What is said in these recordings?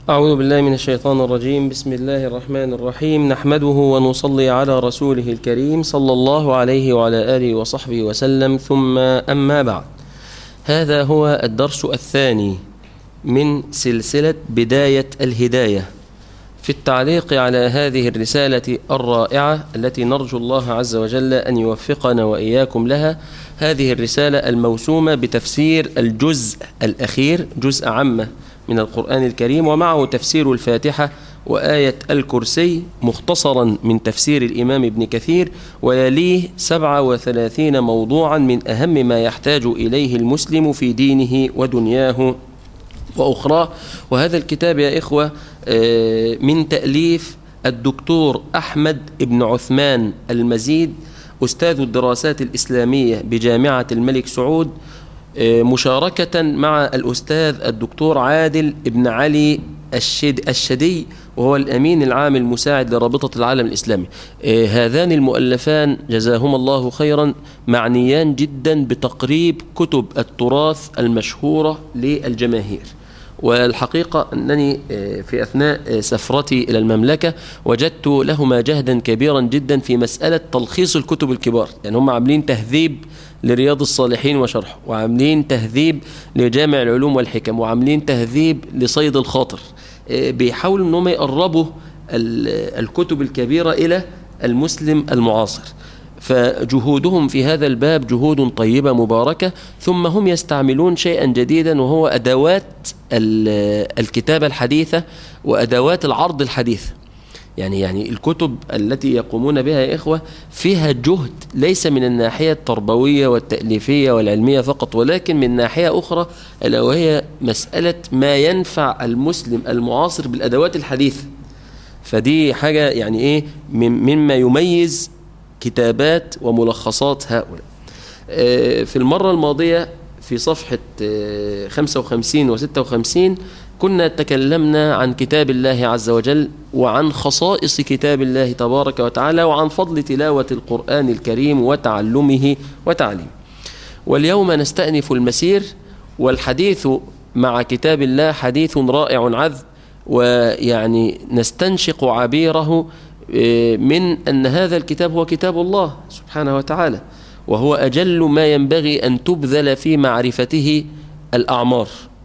أعوذ بالله من الشيطان الرجيم بسم الله الرحمن الرحيم نحمده ونصلي على رسوله الكريم صلى الله عليه وعلى آله وصحبه وسلم ثم أما بعد هذا هو الدرس الثاني من سلسلة بداية الهداية في التعليق على هذه الرسالة الرائعة التي نرجو الله عز وجل أن يوفقنا وإياكم لها هذه الرسالة الموسومة بتفسير الجزء الأخير جزء عامة من القرآن الكريم ومعه تفسير الفاتحة وآية الكرسي مختصرا من تفسير الإمام ابن كثير ويليه 37 موضوعا من أهم ما يحتاج إليه المسلم في دينه ودنياه وأخراه وهذا الكتاب يا إخوة من تأليف الدكتور أحمد بن عثمان المزيد أستاذ الدراسات الإسلامية بجامعة الملك سعود مشاركة مع الأستاذ الدكتور عادل بن علي الشد الشدي وهو الأمين العام المساعد لرابطة العالم الإسلامي هذان المؤلفان جزاهما الله خيرا معنيان جدا بتقريب كتب التراث المشهورة للجماهير والحقيقة أنني في أثناء سفرتي إلى المملكة وجدت لهما جهدا كبيرا جدا في مسألة تلخيص الكتب الكبار يعني هم عاملين تهذيب لرياض الصالحين وشرحه وعاملين تهذيب لجامع العلوم والحكم وعاملين تهذيب لصيد الخاطر بيحاولوا أنهم يقربوا الكتب الكبيرة إلى المسلم المعاصر فجهودهم في هذا الباب جهود طيبة مباركة ثم هم يستعملون شيئا جديدا وهو أدوات الكتابة الحديثة وأدوات العرض الحديثة يعني يعني الكتب التي يقومون بها يا إخوة فيها جهد ليس من الناحية التربوية والتأليفية والعلمية فقط ولكن من ناحية أخرى ألا وهي مسألة ما ينفع المسلم المعاصر بالأدوات الحديثة فدي حاجة يعني إيه مما يميز كتابات وملخصات هؤلاء في المرة الماضية في صفحة 55 و 56 كنا تكلمنا عن كتاب الله عز وجل وعن خصائص كتاب الله تبارك وتعالى وعن فضل تلاوة القرآن الكريم وتعلمه وتعليمه واليوم نستأنف المسير والحديث مع كتاب الله حديث رائع عذب ويعني نستنشق عبيره من أن هذا الكتاب هو كتاب الله سبحانه وتعالى وهو أجل ما ينبغي أن تبذل في معرفته الأعمار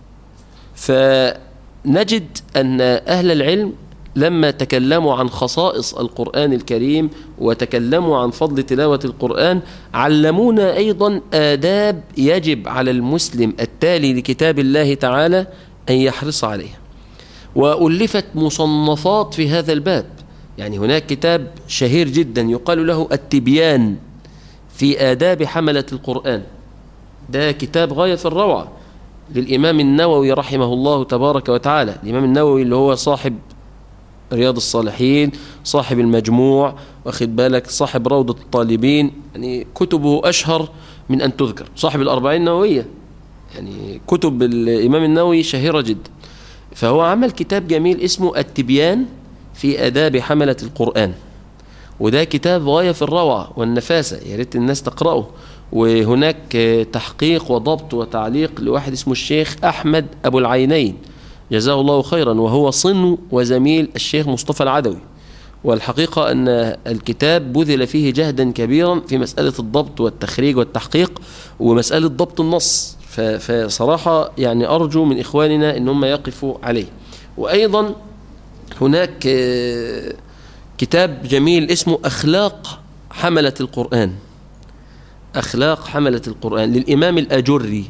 فنجد أن أهل العلم لما تكلموا عن خصائص القرآن الكريم وتكلموا عن فضل تلاوة القرآن علمونا أيضا آداب يجب على المسلم التالي لكتاب الله تعالى أن يحرص عليها وألفت مصنفات في هذا الباب يعني هناك كتاب شهير جدا يقال له التبيان في آداب حملة القرآن ده كتاب غاية في الروعة للإمام النووي رحمه الله تبارك وتعالى الإمام النووي اللي هو صاحب رياض الصالحين صاحب المجموع واخد بالك صاحب روضة الطالبين يعني كتبه أشهر من أن تذكر صاحب الأربعين النووية يعني كتب الإمام النووي شهيرة جدا فهو عمل كتاب جميل اسمه التبيان في آداب حملة القرآن وده كتاب غاية في الروعة والنفاسة يا ريت الناس تقرأه وهناك تحقيق وضبط وتعليق لواحد اسمه الشيخ أحمد أبو العينين جزاه الله خيرا وهو صن وزميل الشيخ مصطفى العدوي والحقيقة أن الكتاب بذل فيه جهدا كبيرا في مسألة الضبط والتخريج والتحقيق ومسألة ضبط النص فصراحة يعني أرجو من إخواننا أن هم يقفوا عليه وأيضا هناك كتاب جميل اسمه أخلاق حملة القرآن أخلاق حملة القرآن للإمام الأجري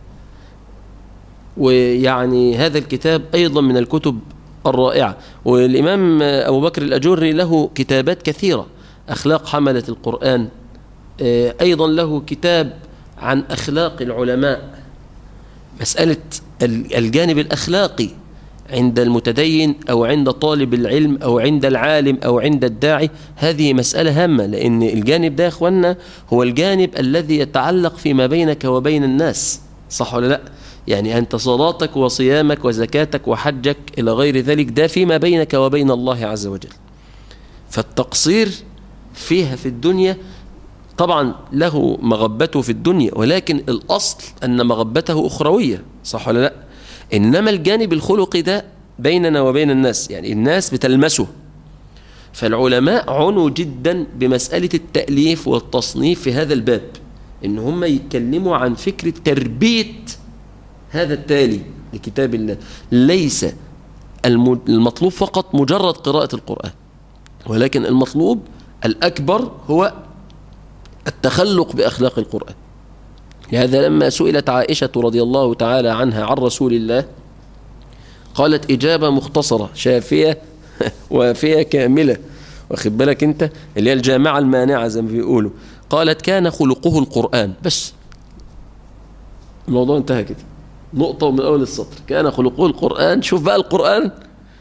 ويعني هذا الكتاب أيضا من الكتب الرائعة والإمام أبو بكر الأجري له كتابات كثيرة أخلاق حملة القرآن أيضا له كتاب عن أخلاق العلماء مسألة الجانب الأخلاقي عند المتدين أو عند طالب العلم أو عند العالم أو عند الداعي هذه مسألة هامة لأن الجانب ده أخوانا هو الجانب الذي يتعلق فيما بينك وبين الناس صح ولا لا يعني أنت صلاتك وصيامك وزكاتك وحجك إلى غير ذلك ده فيما بينك وبين الله عز وجل فالتقصير فيها في الدنيا طبعا له مغبته في الدنيا ولكن الأصل أن مغبته أخروية صح ولا لا إنما الجانب الخلقي ده بيننا وبين الناس يعني الناس بتلمسه فالعلماء عنوا جدا بمسألة التأليف والتصنيف في هذا الباب إن هم يتكلموا عن فكرة تربية هذا التالي لكتاب الله ليس المطلوب فقط مجرد قراءة القرآن ولكن المطلوب الأكبر هو التخلق بأخلاق القرآن لهذا لما سئلت عائشة رضي الله تعالى عنها عن رسول الله قالت إجابة مختصرة شافية وافية كاملة واخد بالك انت اللي هي الجامعة المانعة زي ما بيقولوا قالت كان خلقه القرآن بس الموضوع انتهى كده نقطة من أول السطر كان خلقه القرآن شوف بقى القرآن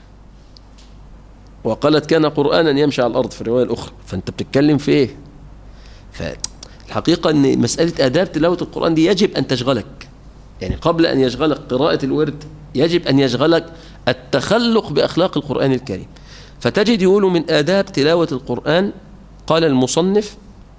وقالت كان قرآنا يمشي على الأرض في الرواية الأخرى فأنت بتتكلم في إيه فالحقيقة أن مسألة آداب تلاوة القرآن دي يجب أن تشغلك يعني قبل أن يشغلك قراءة الورد يجب أن يشغلك التخلق بأخلاق القرآن الكريم فتجد يقولوا من آداب تلاوة القرآن قال المصنف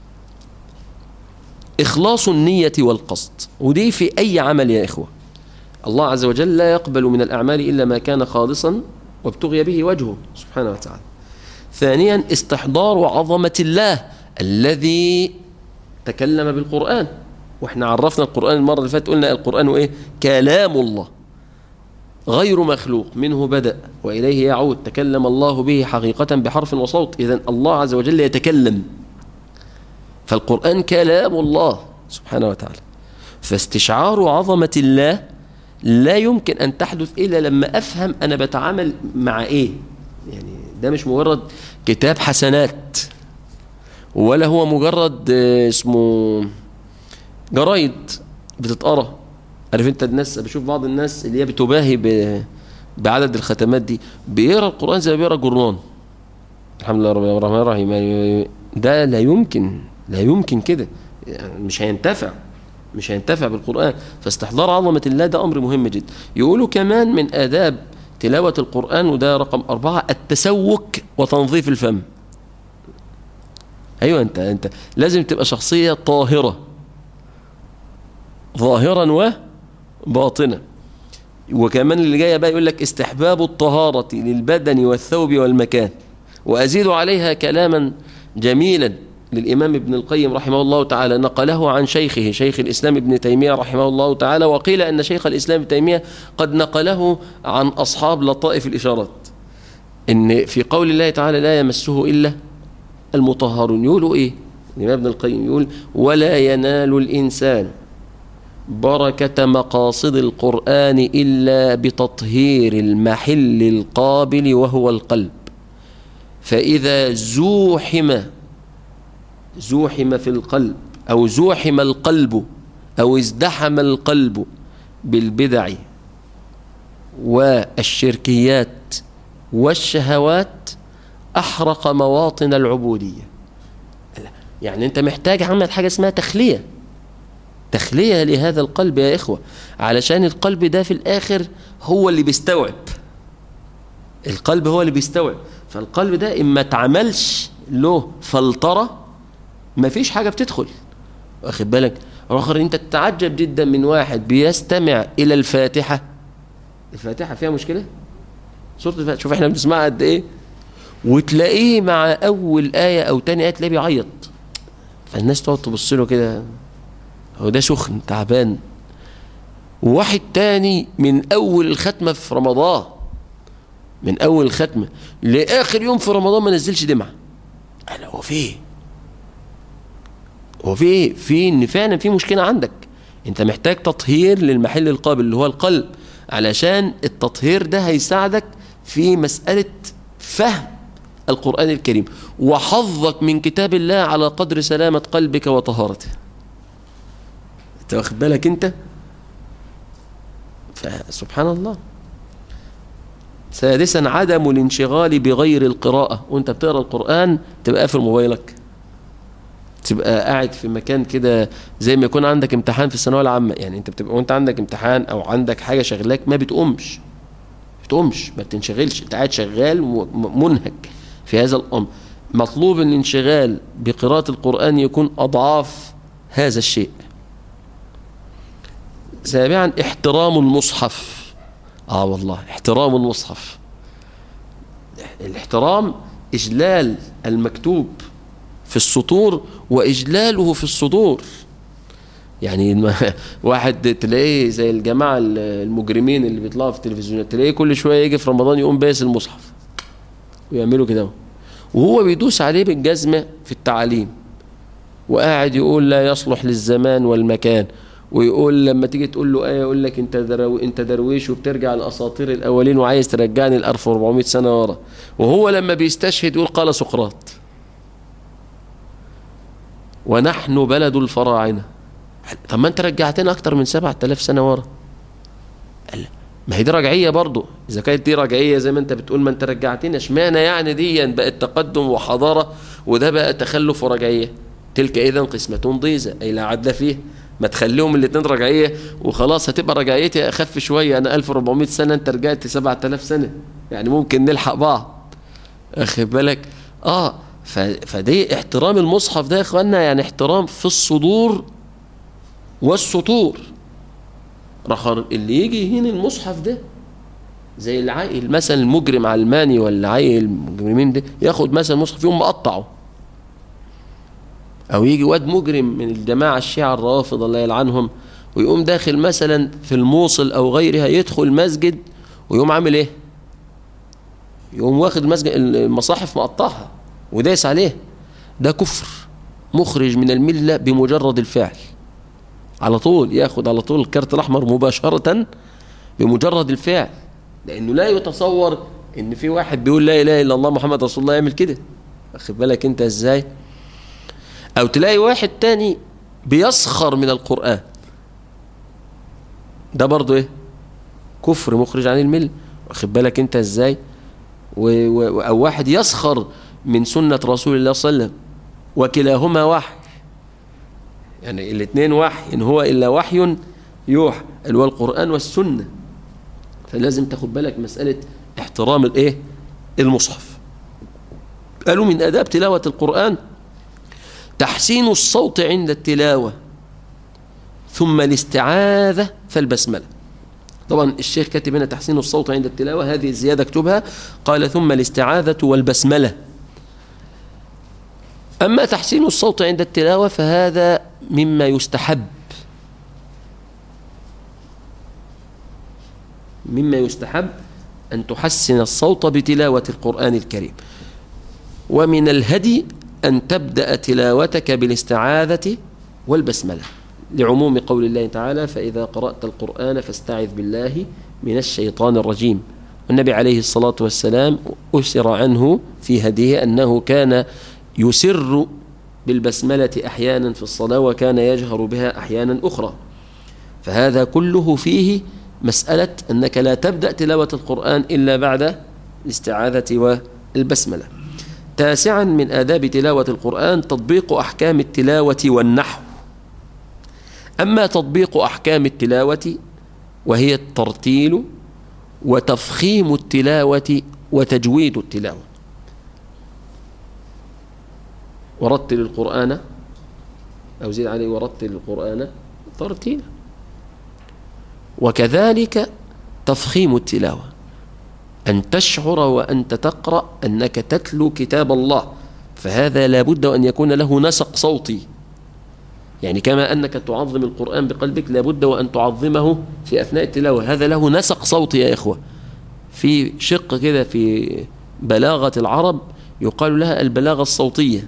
إخلاص النية والقصد ودي في أي عمل يا إخوة الله عز وجل لا يقبل من الأعمال إلا ما كان خالصا وابتغي به وجهه سبحانه وتعالى ثانيا استحضار عظمة الله الذي تكلم بالقرآن واحنا عرفنا القرآن المرة اللي فاتت قلنا القرآن ايه كلام الله غير مخلوق منه بدأ وإليه يعود تكلم الله به حقيقة بحرف وصوت إذا الله عز وجل يتكلم فالقرآن كلام الله سبحانه وتعالى فاستشعار عظمة الله لا يمكن أن تحدث إلا لما أفهم أنا بتعامل مع إيه يعني ده مش مجرد كتاب حسنات ولا هو مجرد اسمه جرايد بتتقرا عارف انت الناس بشوف بعض الناس اللي هي بتباهي بعدد الختمات دي بيقرا القران زي ما بيقرا جورنان الحمد لله رب الرحمن الرحيم يعني ده لا يمكن لا يمكن كده يعني مش هينتفع مش هينتفع بالقرآن فاستحضار عظمة الله ده أمر مهم جدا يقولوا كمان من آداب تلاوة القرآن وده رقم أربعة التسوك وتنظيف الفم أيوة أنت, أنت لازم تبقى شخصية طاهرة ظاهرا وباطنا وكمان اللي جايه بقى يقول لك استحباب الطهارة للبدن والثوب والمكان وأزيد عليها كلاما جميلا للإمام ابن القيم رحمه الله تعالى نقله عن شيخه شيخ الإسلام ابن تيمية رحمه الله تعالى وقيل أن شيخ الإسلام ابن تيمية قد نقله عن أصحاب لطائف الإشارات إن في قول الله تعالى لا يمسه إلا المطهرون يقولوا إيه الإمام ابن القيم يقول ولا ينال الإنسان بركة مقاصد القرآن إلا بتطهير المحل القابل وهو القلب فإذا زوحم زوحم في القلب أو زوحم القلب أو ازدحم القلب بالبدع والشركيات والشهوات أحرق مواطن العبودية يعني أنت محتاج عمل حاجة اسمها تخلية تخلية لهذا القلب يا إخوة علشان القلب ده في الآخر هو اللي بيستوعب القلب هو اللي بيستوعب فالقلب ده إما تعملش له فلترة ما فيش حاجة بتدخل واخد بالك آخر أنت تتعجب جدا من واحد بيستمع إلى الفاتحة الفاتحة فيها مشكلة سورة الفاتحة شوف احنا بنسمعها قد إيه وتلاقيه مع أول آية أو تاني آية تلاقيه بيعيط فالناس تقعد تبص له كده هو ده سخن تعبان وواحد تاني من أول الختمة في رمضان من أول الختمة لآخر يوم في رمضان ما نزلش دمعة أنا هو في إيه؟ هو في إيه؟ في إن فعلا في مشكلة عندك أنت محتاج تطهير للمحل القابل اللي هو القلب علشان التطهير ده هيساعدك في مسألة فهم القرآن الكريم وحظك من كتاب الله على قدر سلامة قلبك وطهارته انت واخد بالك انت فسبحان الله سادسا عدم الانشغال بغير القراءة وانت بتقرا القرآن تبقى قافل موبايلك تبقى قاعد في مكان كده زي ما يكون عندك امتحان في الثانويه العامه يعني انت بتبقى وانت عندك امتحان او عندك حاجه شغلاك ما بتقومش ما بتقومش ما بتنشغلش انت قاعد شغال منهك في هذا الامر مطلوب الانشغال بقراءه القران يكون اضعاف هذا الشيء سابعا احترام المصحف اه والله احترام المصحف الاحترام اجلال المكتوب في السطور واجلاله في الصدور يعني واحد تلاقيه زي الجماعة المجرمين اللي بيطلعوا في التلفزيون تلاقيه كل شوية يجي في رمضان يقوم باس المصحف ويعملوا كده وهو بيدوس عليه بالجزمة في التعاليم وقاعد يقول لا يصلح للزمان والمكان ويقول لما تيجي تقول له ايه يقول لك انت درو انت درويش وبترجع لاساطير الاولين وعايز ترجعني ل 1400 سنه ورا وهو لما بيستشهد يقول قال سقراط ونحن بلد الفراعنه طب ما انت رجعتنا اكتر من 7000 سنه ورا قال ما هي دي رجعيه برضه اذا كانت دي رجعيه زي ما انت بتقول ما انت رجعتنا اشمعنى يعني دي بقت تقدم وحضاره وده بقى تخلف ورجعيه تلك اذا قسمه ضيزه اي لا عدل فيه ما تخليهم الاثنين رجعيه وخلاص هتبقى رجعيتي اخف شويه انا 1400 سنه انت رجعت 7000 سنه يعني ممكن نلحق بعض اخد بالك اه فدي احترام المصحف ده يا اخوانا يعني احترام في الصدور والسطور رخر اللي يجي يهين المصحف ده زي العائل مثلا المجرم علماني ولا عيل المجرمين ده ياخد مثلا مصحف يوم مقطعه او يجي واد مجرم من الجماعه الشيعه الرافضه الله يلعنهم ويقوم داخل مثلا في الموصل او غيرها يدخل مسجد ويقوم عامل ايه يقوم واخد مسجد المصاحف مقطعها ودايس عليه ده كفر مخرج من المله بمجرد الفعل على طول ياخد على طول الكارت الاحمر مباشره بمجرد الفعل لانه لا يتصور ان في واحد بيقول لا اله الا الله محمد رسول الله يعمل كده واخد بالك انت ازاي او تلاقي واحد تاني بيسخر من القرآن ده برضه ايه كفر مخرج عن المل واخد بالك انت ازاي و... و... او واحد يسخر من سنة رسول الله صلى الله عليه وسلم وكلاهما وحي يعني الاثنين وحي ان هو الا وحي يوحى اللي هو القرآن والسنة فلازم تاخد بالك مسألة احترام الايه المصحف قالوا من آداب تلاوة القرآن تحسين الصوت عند التلاوة ثم الاستعاذة فالبسملة طبعا الشيخ كاتب هنا تحسين الصوت عند التلاوة هذه الزيادة اكتبها قال ثم الاستعاذة والبسملة أما تحسين الصوت عند التلاوة فهذا مما يستحب مما يستحب أن تحسن الصوت بتلاوة القرآن الكريم ومن الهدي أن تبدأ تلاوتك بالاستعاذة والبسملة لعموم قول الله تعالى فإذا قرأت القرآن فاستعذ بالله من الشيطان الرجيم والنبي عليه الصلاة والسلام أسر عنه في هديه أنه كان يسر بالبسملة أحيانا في الصلاة وكان يجهر بها أحيانا أخرى فهذا كله فيه مسألة أنك لا تبدأ تلاوة القرآن إلا بعد الاستعاذة والبسملة تاسعا من آداب تلاوة القرآن تطبيق أحكام التلاوة والنحو أما تطبيق أحكام التلاوة وهي الترتيل وتفخيم التلاوة وتجويد التلاوة ورتل القرآن أو زيد عليه ورتل القرآن ترتيلا وكذلك تفخيم التلاوة أن تشعر وأنت تقرأ أنك تتلو كتاب الله فهذا لابد أن يكون له نسق صوتي يعني كما أنك تعظم القرآن بقلبك لابد وأن تعظمه في أثناء التلاوة هذا له نسق صوتي يا إخوة في شق كده في بلاغة العرب يقال لها البلاغة الصوتية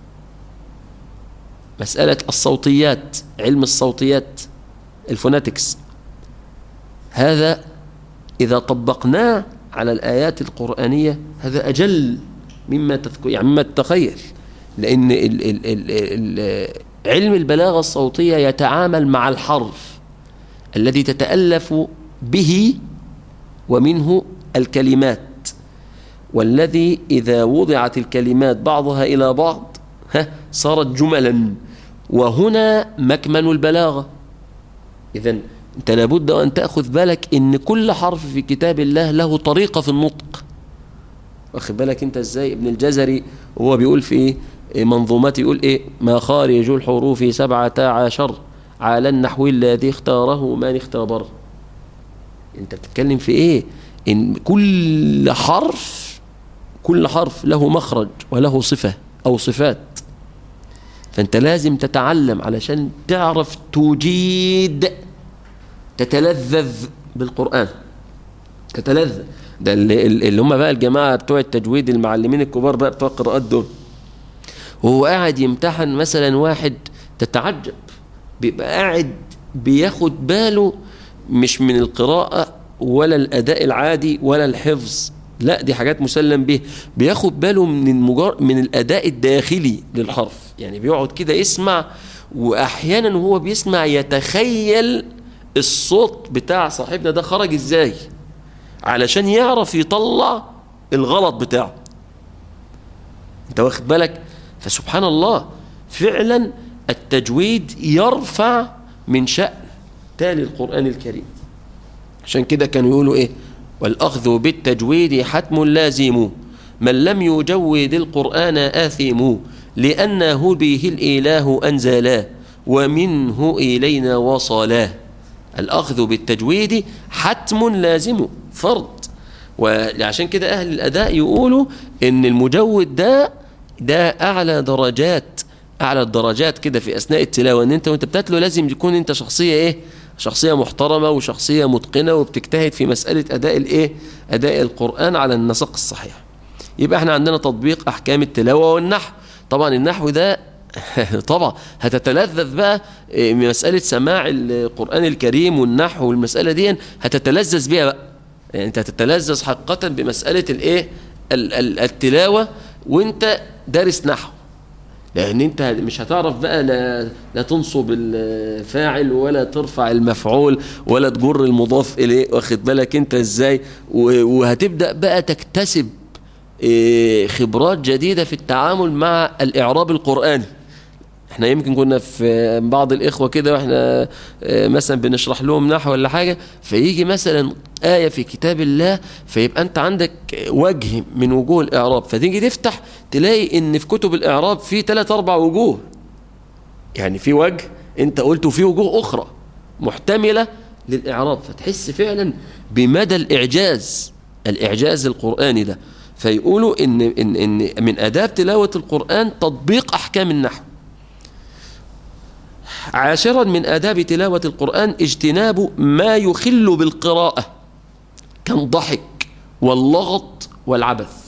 مسألة الصوتيات علم الصوتيات الفوناتكس هذا إذا طبقناه على الآيات القرآنية هذا أجل مما تذكر يعني مما تتخيل لأن ال ال ال ال علم البلاغة الصوتية يتعامل مع الحرف الذي تتألف به ومنه الكلمات والذي إذا وضعت الكلمات بعضها إلى بعض ها صارت جملا وهنا مكمن البلاغة إذا أنت لابد أن تأخذ بالك إن كل حرف في كتاب الله له طريقة في النطق واخد بالك أنت إزاي ابن الجزري وهو بيقول في منظومته يقول إيه ما خارج الحروف سبعة عشر على النحو الذي اختاره من اختبر انت بتتكلم في ايه ان كل حرف كل حرف له مخرج وله صفة او صفات فانت لازم تتعلم علشان تعرف تجيد تتلذذ بالقرآن تتلذذ ده اللي, اللي هم بقى الجماعة بتوع التجويد المعلمين الكبار بقى بتوع القراءات دول وهو قاعد يمتحن مثلا واحد تتعجب بيبقى قاعد بياخد باله مش من القراءة ولا الأداء العادي ولا الحفظ لا دي حاجات مسلم به بياخد باله من المجار من الأداء الداخلي للحرف يعني بيقعد كده يسمع وأحيانا وهو بيسمع يتخيل الصوت بتاع صاحبنا ده خرج ازاي علشان يعرف يطلع الغلط بتاعه انت واخد بالك فسبحان الله فعلا التجويد يرفع من شأن تالي القرآن الكريم عشان كده كانوا يقولوا ايه والأخذ بالتجويد حتم لازم من لم يجود القرآن آثم لأنه به الإله أنزلا ومنه إلينا وصلا الأخذ بالتجويد حتم لازم فرض وعشان كده أهل الأداء يقولوا إن المجود ده ده أعلى درجات أعلى الدرجات كده في أثناء التلاوة إن أنت وأنت بتتلو لازم تكون أنت شخصية إيه شخصية محترمة وشخصية متقنة وبتجتهد في مسألة أداء الإيه أداء القرآن على النسق الصحيح يبقى احنا عندنا تطبيق أحكام التلاوة والنحو طبعا النحو ده طبعا هتتلذذ بقى من مسألة سماع القرآن الكريم والنحو والمسألة دي هتتلذذ بيها بقى يعني انت هتتلذذ حقيقة بمسألة الايه التلاوة وانت دارس نحو لان انت مش هتعرف بقى لا, لا تنصب الفاعل ولا ترفع المفعول ولا تجر المضاف اليه واخد بالك انت ازاي وهتبدا بقى تكتسب خبرات جديده في التعامل مع الاعراب القراني احنا يمكن كنا في بعض الاخوه كده واحنا مثلا بنشرح لهم نحو ولا حاجه فيجي مثلا ايه في كتاب الله فيبقى انت عندك وجه من وجوه الاعراب فتيجي تفتح تلاقي ان في كتب الاعراب في ثلاث اربع وجوه يعني في وجه انت قلته في وجوه اخرى محتمله للاعراب فتحس فعلا بمدى الاعجاز الاعجاز القراني ده فيقولوا ان ان ان من اداب تلاوه القران تطبيق احكام النحو عاشرا من آداب تلاوة القرآن اجتناب ما يخل بالقراءة كالضحك واللغط والعبث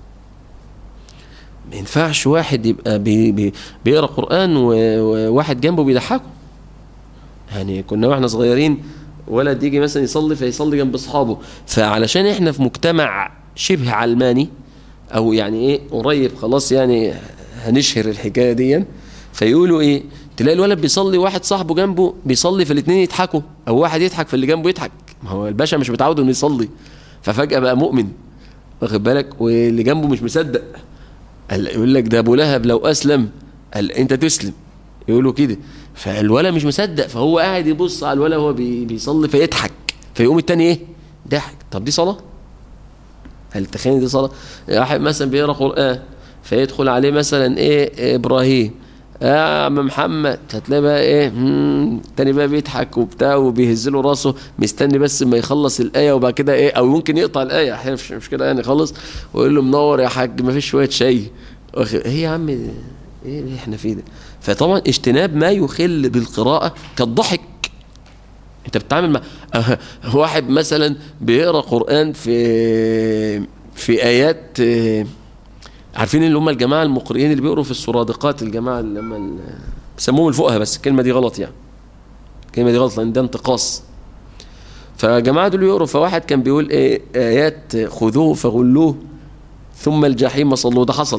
ما ينفعش واحد يبقى بي بي بيقرا قرآن وواحد جنبه بيضحكه يعني كنا واحنا صغيرين ولد يجي مثلا يصلي فيصلي جنب اصحابه فعلشان احنا في مجتمع شبه علماني او يعني ايه قريب خلاص يعني هنشهر الحكايه دي فيقولوا ايه تلاقي الولد بيصلي واحد صاحبه جنبه بيصلي فالاثنين يضحكوا او واحد يضحك فاللي جنبه يضحك ما هو الباشا مش متعود انه يصلي ففجاه بقى مؤمن واخد بالك واللي جنبه مش مصدق يقول لك ده ابو لهب لو اسلم قال انت تسلم يقولوا كده فالولد مش مصدق فهو قاعد يبص على الولد وهو بي بيصلي فيضحك فيقوم التاني ايه ضحك طب دي صلاه هل تخيل دي صلاه واحد مثلا بيقرا قران فيدخل عليه مثلا ايه ابراهيم يا عم محمد هتلاقي بقى ايه تاني بقى بيضحك وبتاع وبيهز له راسه مستني بس ما يخلص الايه وبعد كده ايه او ممكن يقطع الايه احيانا مش مش كده يعني خلص ويقول له منور يا حاج ما فيش شويه شاي ايه يا عم ايه اللي احنا فيه ده فطبعا اجتناب ما يخل بالقراءه كالضحك انت بتتعامل مع واحد مثلا بيقرا قران في في ايات عارفين اللي هم الجماعه المقرئين اللي بيقروا في السرادقات الجماعه اللي هم بيسموهم الفقهاء بس الكلمه دي غلط يعني الكلمه دي غلط لان ده انتقاص فجماعه دول يقروا فواحد كان بيقول ايه ايات خذوه فغلوه ثم الجحيم صلوه ده حصل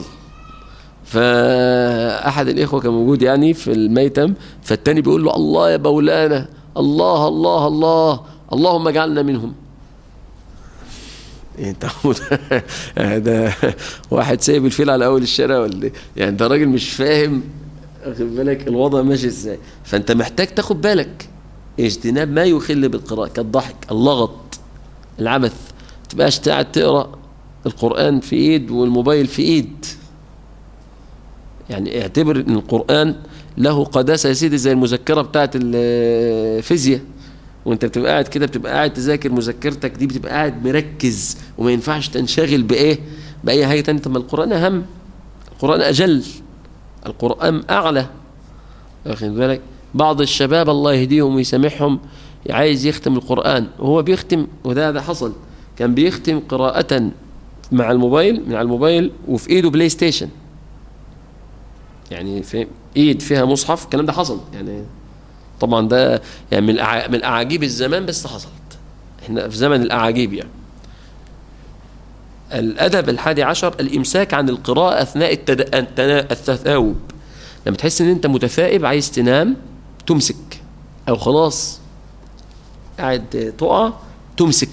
فاحد الاخوه كان موجود يعني في الميتم فالتاني بيقول له الله يا مولانا الله الله الله اللهم اجعلنا منهم انت ده واحد سايب الفيل على اول الشارع ولا يعني ده راجل مش فاهم واخد بالك الوضع ماشي ازاي فانت محتاج تاخد بالك اجتناب ما يخل بالقراءه كالضحك اللغط العبث ما تبقاش قاعد تقرا القران في ايد والموبايل في ايد يعني اعتبر ان القران له قداسه يا سيدي زي المذكره بتاعت الفيزياء وانت بتبقى قاعد كده بتبقى قاعد تذاكر مذكرتك دي بتبقى قاعد مركز وما ينفعش تنشغل بايه باي حاجه ثانيه طب ما القران اهم القران اجل القران اعلى واخد بالك بعض الشباب الله يهديهم ويسامحهم عايز يختم القران وهو بيختم وده ده حصل كان بيختم قراءه مع الموبايل من على الموبايل وفي ايده بلاي ستيشن يعني في ايد فيها مصحف الكلام ده حصل يعني طبعا ده يعني من الأع- من اعاجيب الزمان بس حصلت احنا في زمن الاعاجيب يعني الادب الحادي عشر الامساك عن القراءه اثناء التد... التنا- التثاؤب لما تحس ان انت متثائب عايز تنام تمسك او خلاص قاعد تقع تمسك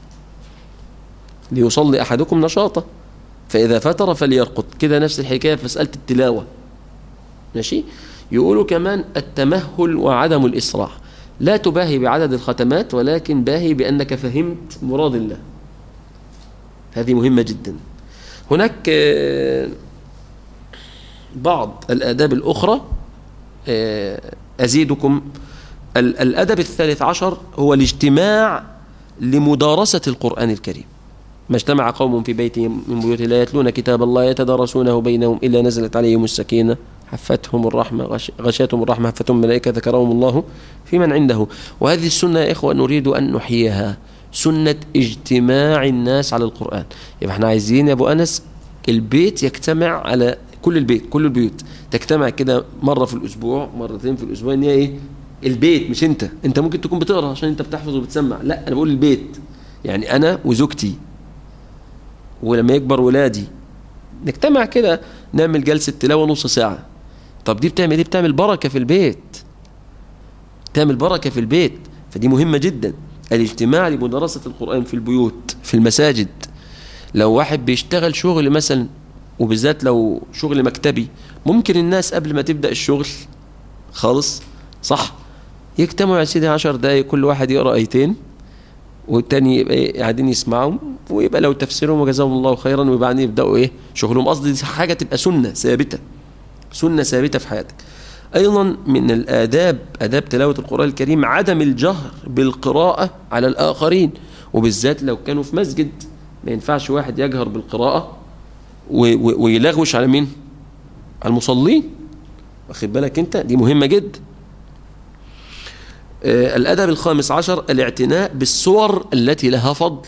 ليصلي احدكم نشاطه فاذا فتر فليرقد كده نفس الحكايه في مساله التلاوه ماشي يقولوا كمان التمهل وعدم الإسراع لا تباهي بعدد الختمات ولكن باهي بأنك فهمت مراد الله هذه مهمة جدا هناك آه، بعض الآداب الأخرى آه، أزيدكم ال- الأدب الثالث عشر هو الاجتماع لمدارسة القرآن الكريم ما اجتمع قوم في بيت من بيوت لا يتلون كتاب الله يتدارسونه بينهم إلا نزلت عليهم السكينة حفتهم الرحمة غش- غشيتهم الرحمة حفتهم الملائكة ذكرهم الله في من عنده وهذه السنة يا إخوة نريد أن نحييها سنة اجتماع الناس على القرآن يبقى احنا عايزين يا أبو أنس البيت يجتمع على كل البيت كل البيوت تجتمع كده مرة في الأسبوع مرتين في الأسبوع إن هي إيه البيت مش أنت أنت ممكن تكون بتقرأ عشان أنت بتحفظ وبتسمع لا أنا بقول البيت يعني أنا وزوجتي ولما يكبر ولادي نجتمع كده نعمل جلسة تلاوة نص ساعة طب دي بتعمل دي بتعمل بركة في البيت تعمل بركة في البيت فدي مهمة جدا الاجتماع لمدرسة القرآن في البيوت في المساجد لو واحد بيشتغل شغل مثلا وبالذات لو شغل مكتبي ممكن الناس قبل ما تبدأ الشغل خالص صح يجتمعوا يا سيدي عشر دقايق كل واحد يقرأ آيتين والتاني يبقى إيه قاعدين يسمعهم ويبقى لو تفسيرهم وجزاهم الله خيرا وبعدين يبداوا ايه شغلهم قصدي دي حاجه تبقى سنه ثابته سنه ثابته في حياتك ايضا من الاداب اداب تلاوه القران الكريم عدم الجهر بالقراءه على الاخرين وبالذات لو كانوا في مسجد ما ينفعش واحد يجهر بالقراءه و- و- ويلغوش على مين على المصلين واخد بالك انت دي مهمه جدا آه، الأدب الخامس عشر الاعتناء بالصور التي لها فضل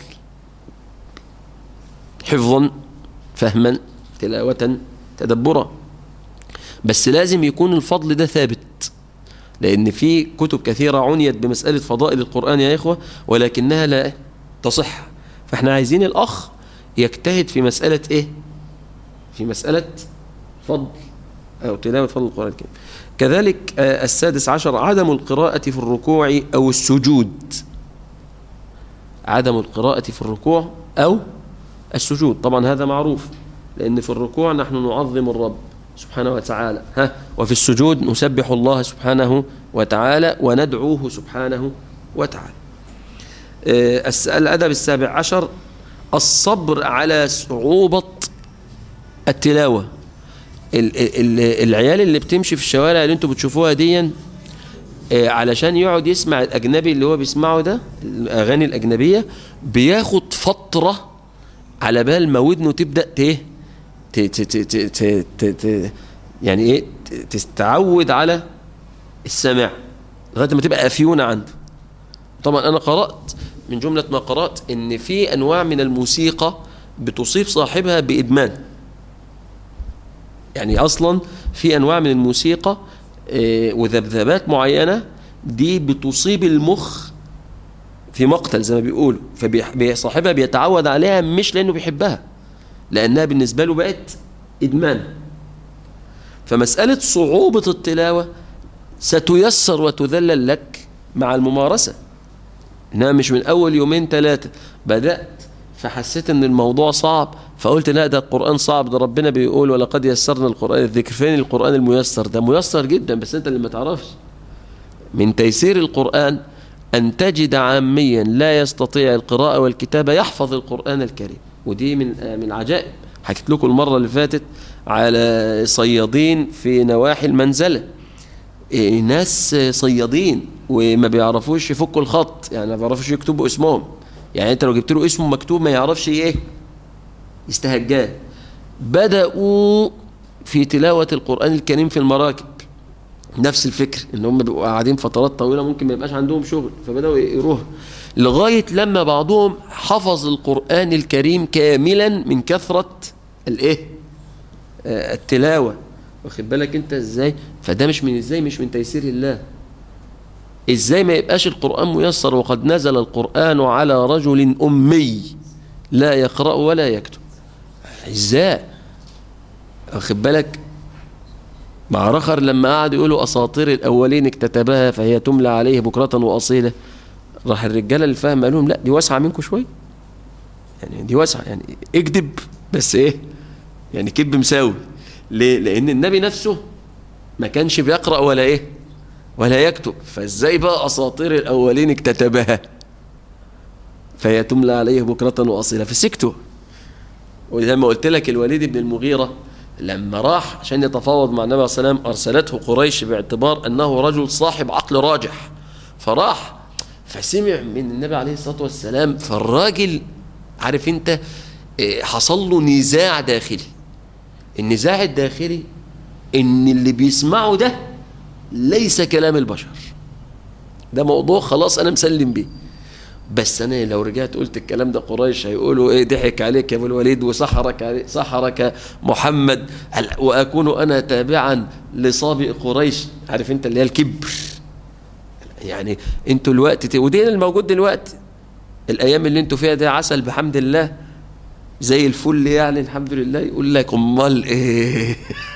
حفظا فهما تلاوة تدبرا بس لازم يكون الفضل ده ثابت لأن في كتب كثيرة عنيت بمسألة فضائل القرآن يا إخوة ولكنها لا تصح فإحنا عايزين الأخ يجتهد في مسألة إيه في مسألة فضل أو تلاوة فضل القرآن الكريم كذلك آه، السادس عشر عدم القراءة في الركوع أو السجود عدم القراءة في الركوع أو السجود طبعا هذا معروف لأن في الركوع نحن نعظم الرب سبحانه وتعالى ها وفي السجود نسبح الله سبحانه وتعالى وندعوه سبحانه وتعالى آه، الس- الأدب السابع عشر الصبر على صعوبة التلاوة ال- ال- العيال اللي بتمشي في الشوارع اللي انتوا بتشوفوها دي آه، علشان يقعد يسمع الأجنبي اللي هو بيسمعه ده الأغاني الأجنبية بياخد فترة على بال ما ودنه تبدأ ت- ت- ت- ت- ت- ت- ت- يعني ايه ت- تستعود على السماع لغايه ما تبقى افيونه عنده طبعا انا قرات من جمله ما قرات ان في انواع من الموسيقى بتصيب صاحبها بادمان يعني اصلا في انواع من الموسيقى آه، وذبذبات معينه دي بتصيب المخ في مقتل زي ما بيقولوا فصاحبها بيتعود عليها مش لانه بيحبها لانها بالنسبه له بقت ادمان فمساله صعوبه التلاوه ستيسر وتذلل لك مع الممارسه انها مش من اول يومين ثلاثه بدات فحسيت ان الموضوع صعب فقلت لا ده القران صعب ده ربنا بيقول ولقد يسرنا القران الذكر فين القران الميسر ده ميسر جدا بس انت اللي ما تعرفش من تيسير القران ان تجد عاميا لا يستطيع القراءه والكتابه يحفظ القران الكريم ودي من من العجائب حكيت لكم المره اللي فاتت على صيادين في نواحي المنزله إيه، ناس صيادين وما بيعرفوش يفكوا الخط يعني ما بيعرفوش يكتبوا اسمهم يعني انت لو جبت له اسمه مكتوب ما يعرفش ايه يستهجاه بدأوا في تلاوة القرآن الكريم في المراكب نفس الفكر ان هم بيبقوا قاعدين فترات طويلة ممكن ما يبقاش عندهم شغل فبدأوا يقروها لغاية لما بعضهم حفظ القرآن الكريم كاملا من كثرة الايه آه، التلاوة واخد بالك انت ازاي فده مش من ازاي مش من تيسير الله ازاي ما يبقاش القرآن ميسر وقد نزل القرآن على رجل أمي لا يقرأ ولا يكتب ازاي واخد بالك مع رخر لما قعدوا يقولوا أساطير الأولين اكتتبها فهي تملى عليه بكرة وأصيلة راح الرجالة اللي فاهم قال لهم لا دي واسعة منكم شوية يعني دي واسعة يعني اكذب بس ايه يعني كذب مساوي ليه لأن النبي نفسه ما كانش بيقرأ ولا ايه ولا يكتب فازاي بقى أساطير الأولين اكتتبها فهي تملى عليه بكرة وأصيلة فسكتوا وزي ما قلت لك الوليد بن المغيرة لما راح عشان يتفاوض مع النبي صلى الله عليه وسلم أرسلته قريش باعتبار أنه رجل صاحب عقل راجح فراح فسمع من النبي عليه الصلاة والسلام فالراجل عارف انت إيه، حصل له نزاع داخلي النزاع الداخلي ان اللي بيسمعه ده ليس كلام البشر ده موضوع خلاص انا مسلم بيه بس انا لو رجعت قلت الكلام ده قريش هيقولوا ايه ضحك عليك يا ابو الوليد وسحرك علي سحرك محمد هل- واكون انا تابعا لصابئ قريش عارف انت اللي هي الكبر يعني انتوا الوقت ت- ودي الموجود دلوقتي الايام اللي انتوا فيها ده عسل بحمد الله زي الفل يعني الحمد لله يقول لك امال ايه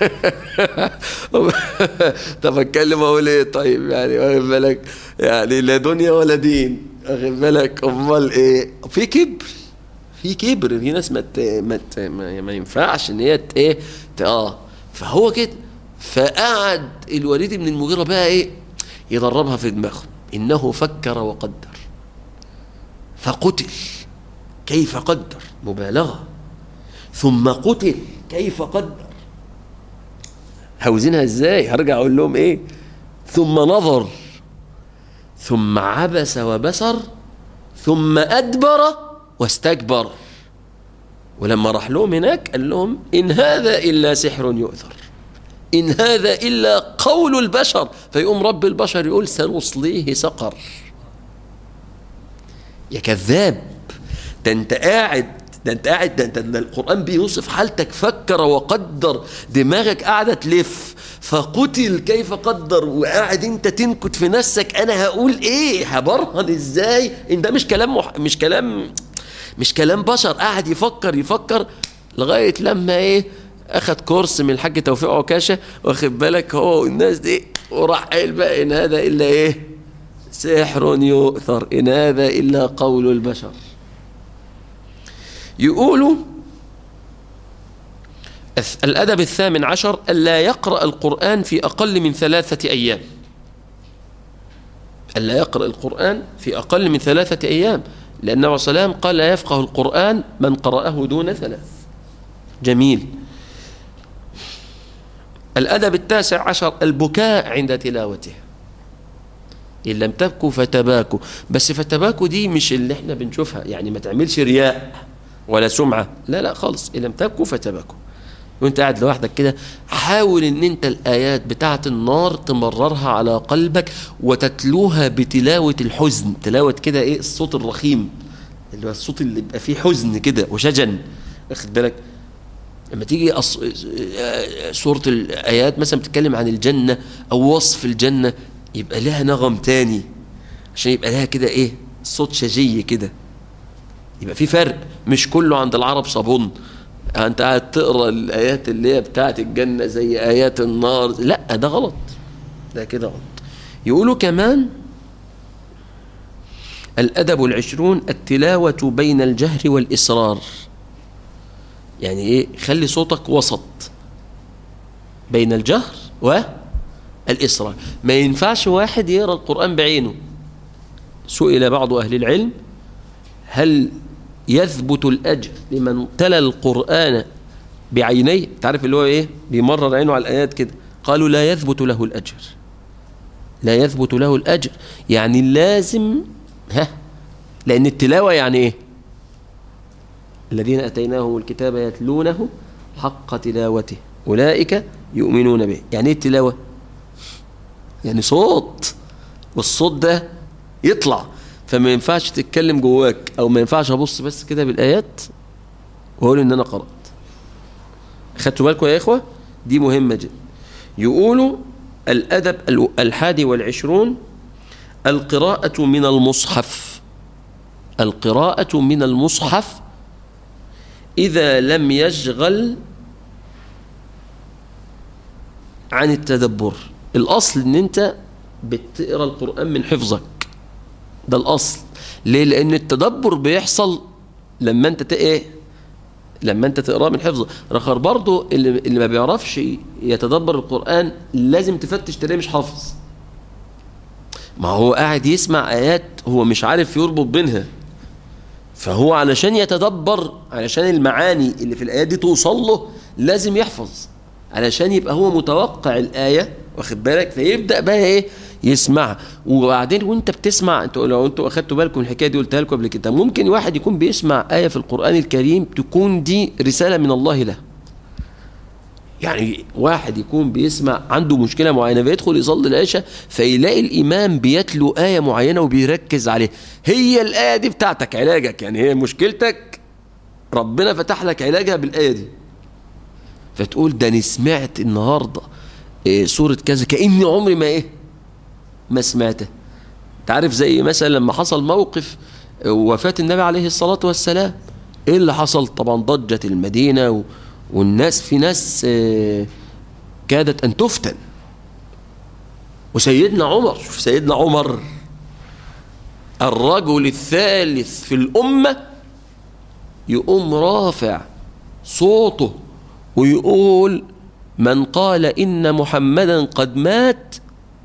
طب اتكلم اقول ايه طيب يعني واخد بالك يعني لا دنيا ولا دين واخد بالك امال ايه في كبر في كبر في ناس ما ت... ما, ت... ما ما ينفعش ان هي ت... ايه ت... اه فهو كده فقعد الوليد بن المغيرة بقى ايه يدربها في دماغه انه فكر وقدر فقتل كيف قدر مبالغة ثم قتل كيف قدر هوزنها ازاي هرجع اقول لهم ايه ثم نظر ثم عبس وبسر ثم ادبر واستكبر ولما راح لهم هناك قال لهم ان هذا الا سحر يؤثر ان هذا الا قول البشر فيقوم رب البشر يقول سنصليه سقر يا كذاب ده انت قاعد ده انت قاعد ده انت ده القرآن بيوصف حالتك فكر وقدر دماغك قاعدة تلف فقتل كيف قدر وقاعد انت تنكت في نفسك انا هقول ايه هبرهن ازاي ان ده مش كلام مح... مش كلام مش كلام بشر قاعد يفكر يفكر لغاية لما ايه اخد كورس من الحاج توفيق عكاشة واخد بالك هو والناس دي وراح قايل بقى ان هذا الا ايه سحر يؤثر إن هذا إلا قول البشر يقولوا الث- الأدب الثامن عشر ألا يقرأ القرآن في أقل من ثلاثة أيام ألا يقرأ القرآن في أقل من ثلاثة أيام لأن النبي صلى الله عليه وسلم قال لا يفقه القرآن من قرأه دون ثلاث جميل الأدب التاسع عشر البكاء عند تلاوته إن لم تبكوا فتباكوا بس فتباكوا دي مش اللي احنا بنشوفها يعني ما تعملش رياء ولا سمعة لا لا خالص إن لم تبكوا فتباكوا وانت قاعد لوحدك كده حاول ان انت الآيات بتاعة النار تمررها على قلبك وتتلوها بتلاوة الحزن تلاوة كده ايه الصوت الرخيم اللي هو الصوت اللي بيبقى فيه حزن كده وشجن واخد بالك لما تيجي أص... سورة الآيات مثلا بتتكلم عن الجنة أو وصف الجنة يبقى لها نغم تاني عشان يبقى لها كده إيه صوت شجي كده يبقى في فرق مش كله عند العرب صابون أنت قاعد تقرأ الآيات اللي هي بتاعت الجنة زي آيات النار لا ده غلط ده كده غلط يقولوا كمان الأدب العشرون التلاوة بين الجهر والإصرار يعني ايه خلي صوتك وسط بين الجهر والإصرار ما ينفعش واحد يقرأ القرآن بعينه سئل بعض أهل العلم هل يثبت الأجر لمن تلا القرآن بعينيه تعرف اللي هو ايه بيمرر عينه على الآيات كده قالوا لا يثبت له الأجر لا يثبت له الأجر يعني لازم ها لأن التلاوة يعني إيه الذين أتيناهم الكتاب يتلونه حق تلاوته أولئك يؤمنون به يعني إيه التلاوة يعني صوت والصوت ده يطلع فما ينفعش تتكلم جواك أو ما ينفعش أبص بس كده بالآيات وأقول إن أنا قرأت خدتوا بالكم يا إخوة دي مهمة جدا يقولوا الأدب الحادي والعشرون القراءة من المصحف القراءة من المصحف إذا لم يشغل عن التدبر الأصل أن أنت بتقرأ القرآن من حفظك ده الأصل ليه؟ لأن التدبر بيحصل لما أنت إيه لما أنت تقرأ من حفظه رخر برضو اللي, اللي ما بيعرفش يتدبر القرآن لازم تفتش تلاقيه مش حافظ ما هو قاعد يسمع آيات هو مش عارف يربط بينها فهو علشان يتدبر علشان المعاني اللي في الآيات دي توصل له لازم يحفظ علشان يبقى هو متوقع الآية واخد بالك فيبدأ بقى إيه يسمعها وبعدين وانت بتسمع انتوا لو انتوا اخدتوا بالكم من الحكايه دي قلتها لكم قبل كده ممكن واحد يكون بيسمع ايه في القران الكريم تكون دي رساله من الله له يعني واحد يكون بيسمع عنده مشكله معينه بيدخل يصلي العشاء فيلاقي الامام بيتلو ايه معينه وبيركز عليها هي الايه دي بتاعتك علاجك يعني هي مشكلتك ربنا فتح لك علاجها بالايه دي فتقول ده انا سمعت النهارده إيه سوره كذا كاني عمري ما ايه ما سمعته تعرف زي مثلا لما حصل موقف وفاة النبي عليه الصلاة والسلام ايه اللي حصل طبعا ضجت المدينة والناس في ناس كادت ان تفتن وسيدنا عمر شوف سيدنا عمر الرجل الثالث في الأمة يقوم رافع صوته ويقول من قال إن محمدا قد مات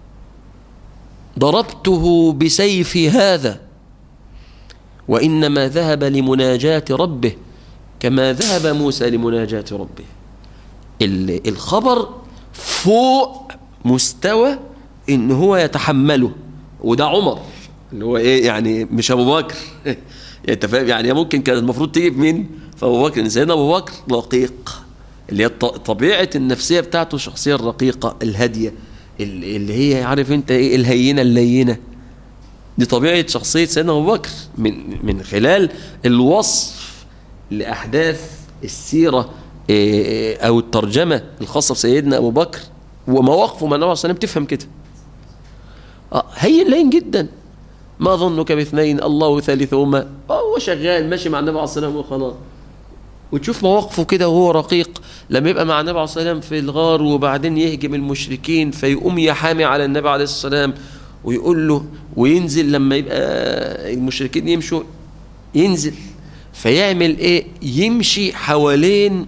ضربته بسيف هذا وإنما ذهب لمناجاة ربه كما ذهب موسى لمناجاة ربه الخبر فوق مستوى ان هو يتحمله وده عمر اللي هو ايه يعني مش ابو بكر انت فاهم يعني ممكن كان المفروض تيجي مين فابو بكر سيدنا ابو بكر رقيق اللي هي طبيعه النفسيه بتاعته الشخصيه الرقيقه الهاديه اللي هي عارف انت ايه الهينه اللينه دي طبيعه شخصيه سيدنا ابو بكر من من خلال الوصف لاحداث السيره او الترجمه الخاصه بسيدنا ابو بكر ومواقفه مع النبي عليه الصلاه تفهم كده اه هين لين جدا ما ظنك باثنين الله ثالثهما هو شغال ماشي مع النبي عليه الصلاه والسلام وخلاص وتشوف مواقفه كده وهو رقيق لما يبقى مع النبي عليه الصلاه والسلام في الغار وبعدين يهجم المشركين فيقوم يحامي على النبي عليه الصلاه والسلام ويقول له وينزل لما يبقى المشركين يمشوا ينزل فيعمل ايه يمشي حوالين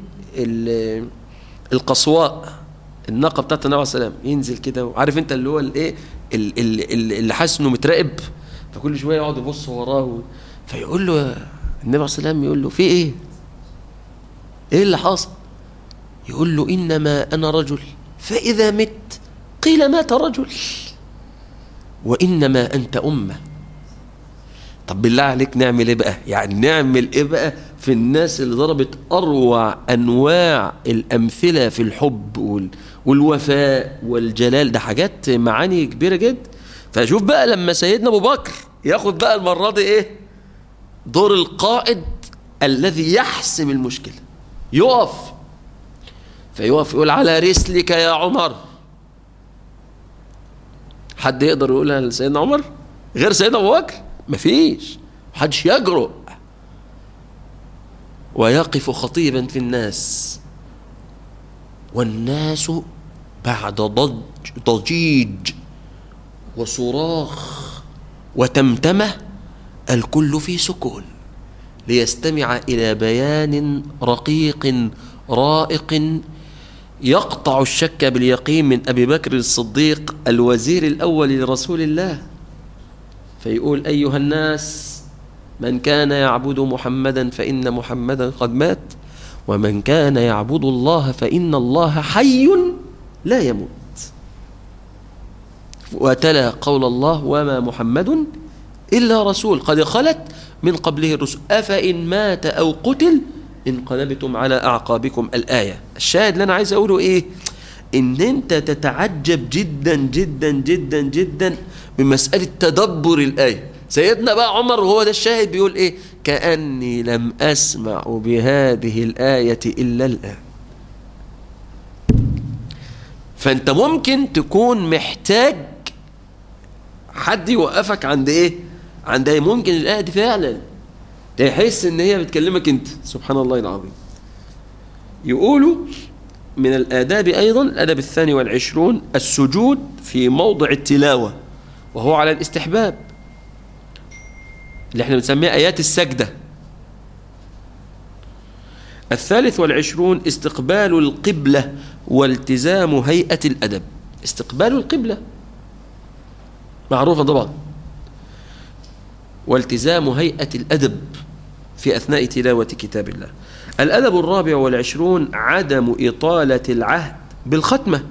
القصواء الناقه بتاعت النبي عليه الصلاه والسلام ينزل كده وعارف انت اللي هو الايه اللي حاسس انه متراقب فكل شويه يقعد يبص وراه فيقول له النبي عليه الصلاه والسلام يقول له في ايه ايه اللي حاصل يقول له انما انا رجل فاذا مت قيل مات رجل وانما انت امه طب بالله عليك نعمل ايه بقى يعني نعمل ايه بقى في الناس اللي ضربت اروع انواع الامثله في الحب وال والوفاء والجلال ده حاجات معاني كبيره جدا فشوف بقى لما سيدنا ابو بكر ياخد بقى المره دي ايه دور القائد الذي يحسم المشكله يقف فيقف يقول على رسلك يا عمر حد يقدر يقولها لسيدنا عمر غير سيدنا ابو بكر مفيش محدش يجرؤ ويقف خطيبا في الناس والناس بعد ضج ضجيج وصراخ وتمتمه الكل في سكون ليستمع الى بيان رقيق رائق يقطع الشك باليقين من ابي بكر الصديق الوزير الاول لرسول الله فيقول ايها الناس من كان يعبد محمدا فان محمدا قد مات ومن كان يعبد الله فان الله حي لا يموت وتلا قول الله وما محمد إلا رسول قد خلت من قبله الرسل أفإن مات أو قتل انقلبتم على أعقابكم الآية الشاهد اللي أنا عايز أقوله إيه إن أنت تتعجب جدا جدا جدا جدا بمسألة تدبر الآية سيدنا بقى عمر وهو ده الشاهد بيقول إيه كأني لم أسمع بهذه الآية إلا الآن فأنت ممكن تكون محتاج حد يوقفك عند إيه عند إيه ممكن الآية دي فعلا تحس ان هي بتكلمك انت سبحان الله العظيم يقولوا من الآداب أيضا الأدب الثاني والعشرون السجود في موضع التلاوة وهو على الاستحباب اللي احنا بنسميها آيات السجدة الثالث والعشرون استقبال القبلة والتزام هيئة الأدب استقبال القبلة معروفة طبعا والتزام هيئة الأدب في أثناء تلاوة كتاب الله الأدب الرابع والعشرون عدم إطالة العهد بالختمة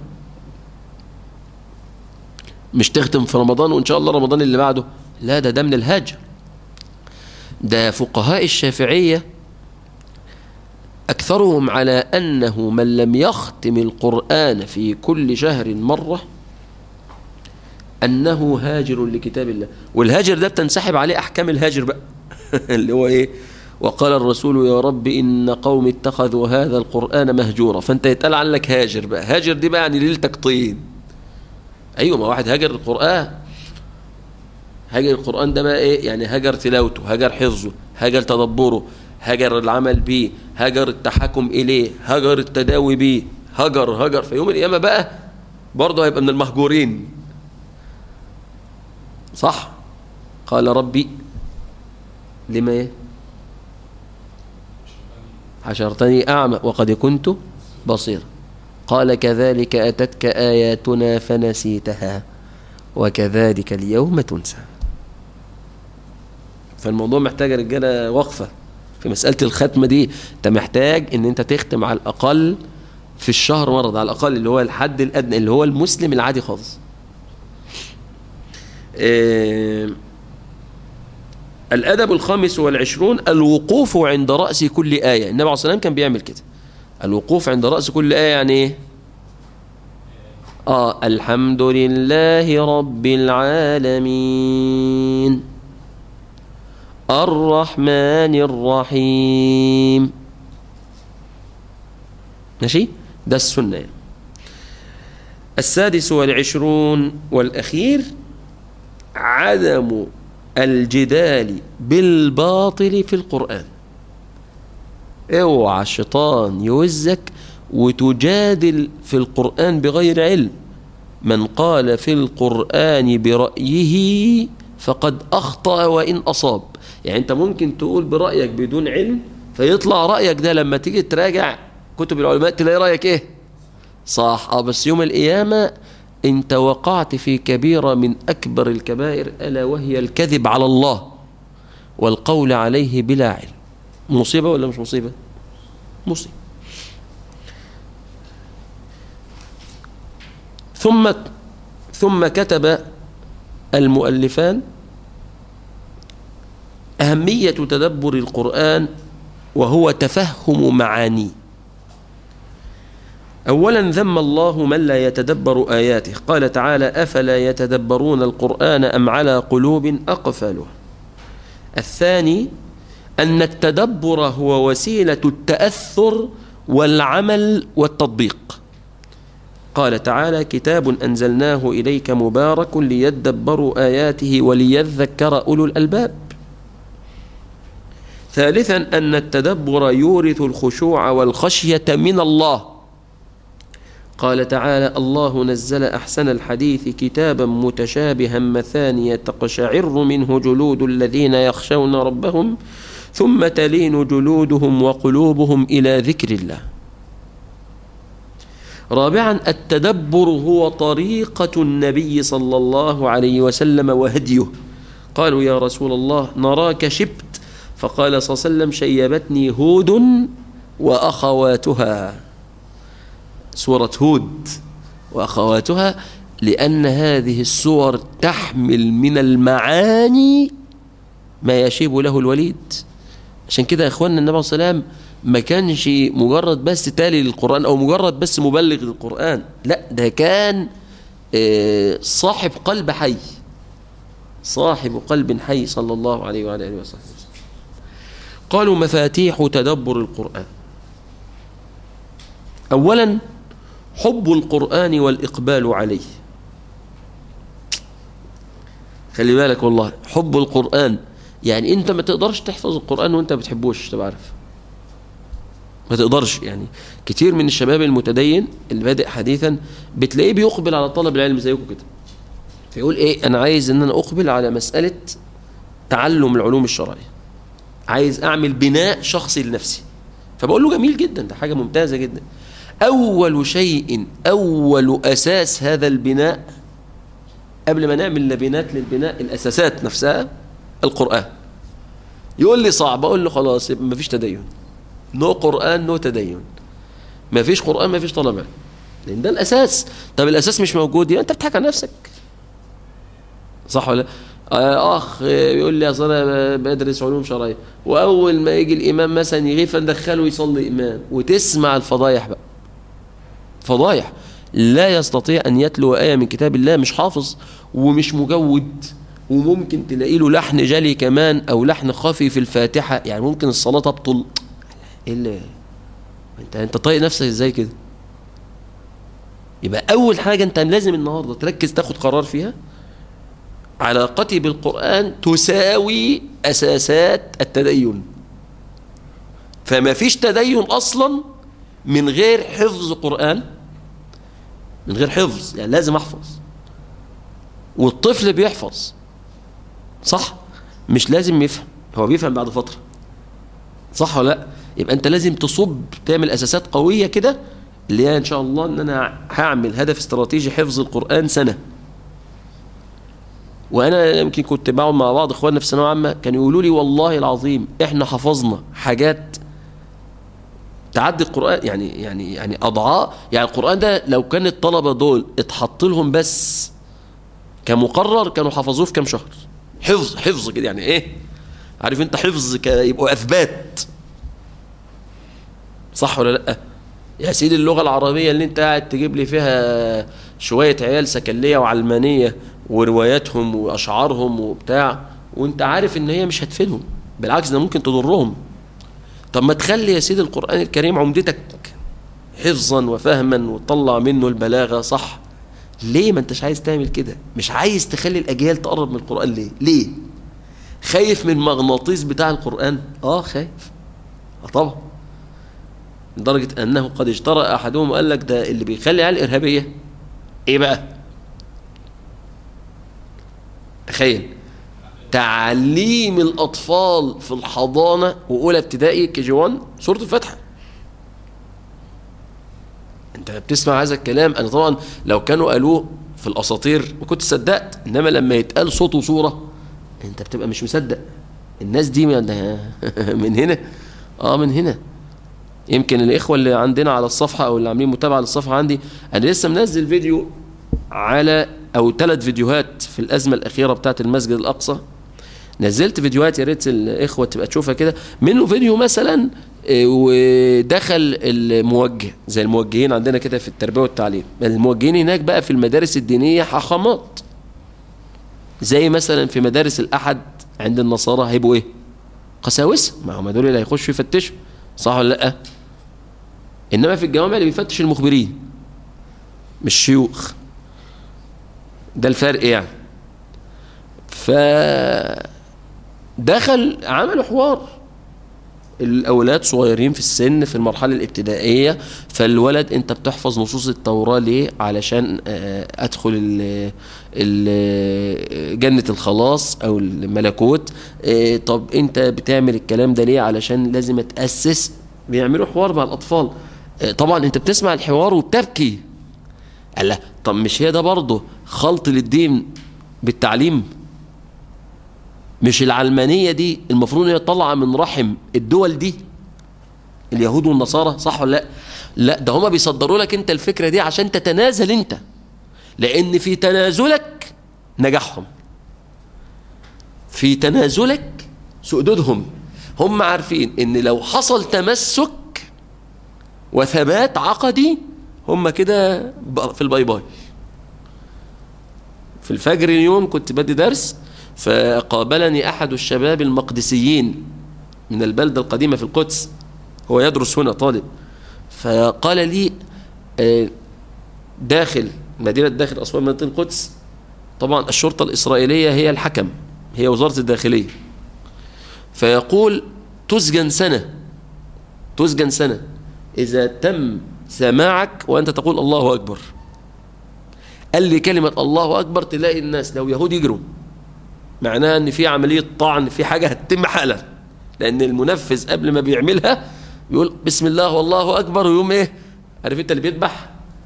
مش تختم في رمضان وإن شاء الله رمضان اللي بعده لا ده ده من الهجر ده فقهاء الشافعية أكثرهم على أنه من لم يختم القرآن في كل شهر مرة أنه هاجر لكتاب الله والهاجر ده بتنسحب عليه أحكام الهاجر بقى اللي هو إيه وقال الرسول يا رب إن قوم اتخذوا هذا القرآن مهجورا فأنت يتقال عنك هاجر بقى هاجر دي بقى يعني ليلتك طين أيوة ما واحد هاجر القرآن هاجر القرآن ده بقى إيه يعني هاجر تلاوته هاجر حفظه هاجر تدبره هاجر العمل بيه هاجر التحكم إليه هاجر التداوي بيه هاجر هاجر في يوم القيامة بقى برضه هيبقى من المهجورين صح قال ربي لما ايه حشرتني أعمى وقد كنت بصيرا قال كذلك أتتك آياتنا فنسيتها وكذلك اليوم تنسى فالموضوع محتاج رجالة وقفة في مسألة الختمة دي انت محتاج ان انت تختم على الأقل في الشهر مرة على الأقل اللي هو الحد الأدنى اللي هو المسلم العادي خالص إيه الأدب الخامس والعشرون الوقوف عند رأس كل آية النبي عليه الصلاة والسلام كان بيعمل كده الوقوف عند رأس كل آية يعني ايه آه الحمد لله رب العالمين الرحمن الرحيم ماشي ده السنة يعني. السادس والعشرون والأخير عدم الجدال بالباطل في القرآن اوعى الشيطان يوزك وتجادل في القرآن بغير علم من قال في القرآن برأيه فقد أخطأ وإن أصاب يعني أنت ممكن تقول برأيك بدون علم فيطلع رأيك ده لما تيجي تراجع كتب العلماء تلاقي رأيك إيه صح آه بس يوم القيامة انت وقعت في كبيرة من أكبر الكبائر ألا وهي الكذب على الله والقول عليه بلا علم مصيبة ولا مش مصيبة مصيبة ثم ثم كتب المؤلفان أهمية تدبر القرآن وهو تفهم معانيه أولا ذم الله من لا يتدبر آياته قال تعالى أفلا يتدبرون القرآن أم على قلوب أقفلها الثاني أن التدبر هو وسيلة التأثر والعمل والتطبيق قال تعالى كتاب أنزلناه إليك مبارك ليدبروا آياته وليذكر أولو الألباب ثالثا أن التدبر يورث الخشوع والخشية من الله قال تعالى الله نزل أحسن الحديث كتابا متشابها مثانية تقشعر منه جلود الذين يخشون ربهم ثم تلين جلودهم وقلوبهم إلى ذكر الله رابعا التدبر هو طريقة النبي صلى الله عليه وسلم وهديه قالوا يا رسول الله نراك شبت فقال صلى الله عليه وسلم شيبتني هود وأخواتها سورة هود وأخواتها لأن هذه السور تحمل من المعاني ما يشيب له الوليد عشان كده يا اخواننا النبي صلى الله عليه وسلم ما كانش مجرد بس تالي للقرآن أو مجرد بس مبلغ للقرآن لا ده كان آه، صاحب قلب حي صاحب قلب حي صلى الله عليه وعلى آله وصحبه وسلم قالوا مفاتيح تدبر القرآن أولا حب القرآن والإقبال عليه خلي بالك والله حب القرآن يعني انت ما تقدرش تحفظ القرآن وانت بتحبوش تبقى عارف ما تقدرش يعني كتير من الشباب المتدين اللي بادئ حديثا بتلاقيه بيقبل على طلب العلم زيكم كده فيقول ايه انا عايز ان انا اقبل على مسألة تعلم العلوم الشرعية عايز اعمل بناء شخصي لنفسي فبقول له جميل جدا ده حاجة ممتازة جدا اول شيء اول اساس هذا البناء قبل ما نعمل لبنات للبناء الاساسات نفسها القرآن يقول لي صعب اقول له خلاص مفيش تدين نو قرآن نو تدين ما فيش قرآن ما فيش طلبة لأن ده الأساس طب الأساس مش موجود يبقى أنت بتضحك على نفسك صح ولا آه أخ يقول لي أصل أنا بدرس علوم شرعية وأول ما يجي الإمام مثلا يغيب فندخله يصلي إمام وتسمع الفضايح بقى فضايح لا يستطيع أن يتلو آية من كتاب الله مش حافظ ومش مجود وممكن تلاقي له لحن جلي كمان أو لحن خفي في الفاتحة يعني ممكن الصلاة تبطل ايه اللي انت انت طايق نفسك ازاي كده يبقى اول حاجه انت لازم النهارده تركز تاخد قرار فيها علاقتي بالقران تساوي اساسات التدين فما فيش تدين اصلا من غير حفظ قران من غير حفظ يعني لازم احفظ والطفل بيحفظ صح مش لازم يفهم هو بيفهم بعد فتره صح ولا لا يبقى انت لازم تصب تعمل اساسات قويه كده اللي هي ان شاء الله ان انا هعمل هدف استراتيجي حفظ القران سنه وانا يمكن كنت بقعد مع بعض اخواننا في ثانويه عامه كانوا يقولوا لي والله العظيم احنا حفظنا حاجات تعدي القران يعني يعني يعني اضعاف يعني القران ده لو كان الطلبه دول اتحط لهم بس كمقرر كانوا حفظوه في كام شهر حفظ حفظ كده يعني ايه عارف انت حفظ يبقوا اثبات صح ولا لا يا سيدي اللغة العربية اللي انت قاعد تجيب لي فيها شوية عيال سكلية وعلمانية ورواياتهم وأشعارهم وبتاع وانت عارف ان هي مش هتفيدهم بالعكس ده ممكن تضرهم طب ما تخلي يا سيدي القرآن الكريم عمدتك حفظا وفهما وتطلع منه البلاغة صح ليه ما انتش عايز تعمل كده مش عايز تخلي الأجيال تقرب من القرآن ليه ليه خايف من المغناطيس بتاع القرآن اه خايف اه طبعا لدرجة أنه قد اشترى أحدهم وقال لك ده اللي بيخلي على الإرهابية إيه بقى تخيل تعليم الأطفال في الحضانة وأولى ابتدائي كي جي 1 سورة الفاتحة أنت بتسمع هذا الكلام أنا طبعا لو كانوا قالوه في الأساطير ما كنت صدقت إنما لما يتقال صوت وصورة أنت بتبقى مش مصدق الناس دي من هنا اه من هنا يمكن الإخوة اللي عندنا على الصفحة أو اللي عاملين متابعة للصفحة عندي أنا لسه منزل فيديو على أو ثلاث فيديوهات في الأزمة الأخيرة بتاعة المسجد الأقصى نزلت فيديوهات يا ريت الإخوة تبقى تشوفها كده منه فيديو مثلا ودخل الموجه زي الموجهين عندنا كده في التربية والتعليم الموجهين هناك بقى في المدارس الدينية حخامات زي مثلا في مدارس الأحد عند النصارى هيبقوا إيه قساوسة ما هم دول اللي هيخشوا يفتشوا صح ولا لا انما في الجوامع اللي بيفتش المخبرين مش شيوخ ده الفرق يعني ف دخل عملوا حوار الاولاد صغيرين في السن في المرحله الابتدائيه فالولد انت بتحفظ نصوص التوراه ليه علشان ادخل ال ال جنه الخلاص او الملكوت طب انت بتعمل الكلام ده ليه علشان لازم اتاسس بيعملوا حوار مع الاطفال طبعا انت بتسمع الحوار وبتبكي قال لا طب مش هي ده برضه خلط للدين بالتعليم مش العلمانية دي المفروض هي طالعة من رحم الدول دي اليهود والنصارى صح ولا لا لا ده هما بيصدروا لك انت الفكرة دي عشان تتنازل انت لأن في تنازلك نجاحهم في تنازلك سؤددهم هم عارفين ان لو حصل تمسك وثبات عقدي هم كده في الباي باي في الفجر اليوم كنت بدي درس فقابلني أحد الشباب المقدسيين من البلدة القديمة في القدس هو يدرس هنا طالب فقال لي آه، داخل مدينة داخل أسوان مدينة القدس طبعا الشرطة الإسرائيلية هي الحكم هي وزارة الداخلية فيقول تسجن سنة تسجن سنة إذا تم سماعك وأنت تقول الله أكبر قال لي كلمة الله أكبر تلاقي الناس لو يهود يجروا معناها ان في عملية طعن في حاجة هتتم حالا لأن المنفذ قبل ما بيعملها يقول بسم الله والله أكبر ويقوم إيه عارف أنت اللي بيذبح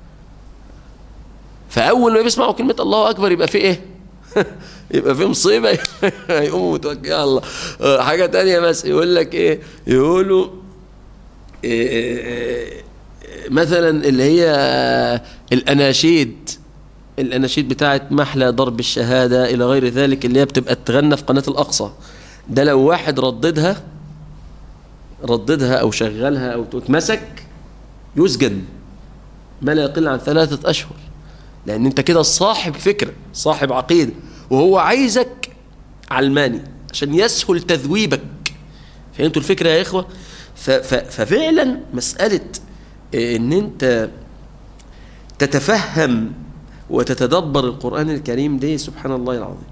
فأول ما بيسمعوا كلمة الله أكبر يبقى في إيه يبقى في مصيبة يقوموا متوكل على الله آه، حاجة تانية بس يقول لك إيه يقولوا إيه, إيه, إيه مثلا اللي هي الأناشيد الأناشيد بتاعت محلى ضرب الشهادة إلى غير ذلك اللي هي بتبقى تغنى في قناة الأقصى ده لو واحد رددها رددها أو شغلها أو تتمسك يسجن ما لا يقل عن ثلاثة أشهر لأن أنت كده صاحب فكرة صاحب عقيدة وهو عايزك علماني عشان يسهل تذويبك فهمتوا الفكرة يا إخوة ففعلا مسألة ان انت تتفهم وتتدبر القرآن الكريم دي سبحان الله العظيم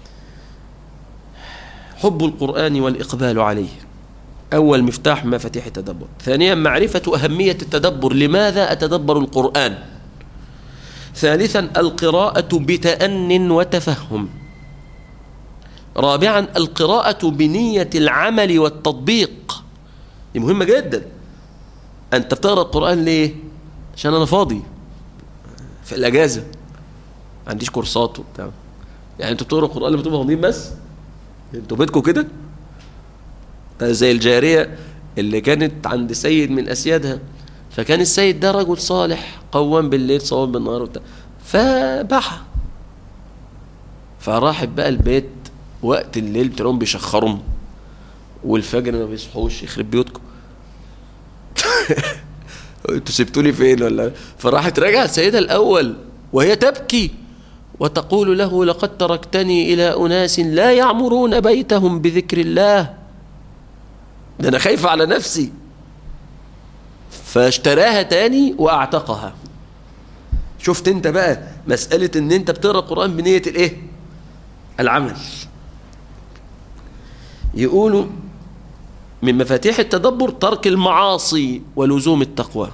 حب القرآن والإقبال عليه أول مفتاح مفاتيح التدبر ثانيا معرفة أهمية التدبر لماذا أتدبر القرآن ثالثا القراءة بتأن وتفهم رابعا القراءة بنية العمل والتطبيق دي مهمة جدا أنت بتقرأ القرآن ليه عشان أنا فاضي في الأجازة ما عنديش كورسات وبتاع يعني أنتوا بتقرأوا القرآن لما تبقوا فاضيين بس أنتوا بيتكم كده زي الجارية اللي كانت عند سيد من أسيادها فكان السيد ده رجل صالح قوام بالليل صوام بالنهار وبتاع فباعها فراحت بقى البيت وقت الليل بتلاقيهم بيشخرهم والفجر ما بيصحوش يخرب بيوتكم انتوا سبتوني فين ولا فراحت رجعت سيدها الاول وهي تبكي وتقول له لقد تركتني الى اناس لا يعمرون بيتهم بذكر الله ده انا خايفه على نفسي فاشتراها تاني واعتقها شفت انت بقى مسألة ان انت بتقرأ القرآن بنية الايه العمل يقولوا من مفاتيح التدبر ترك المعاصي ولزوم التقوى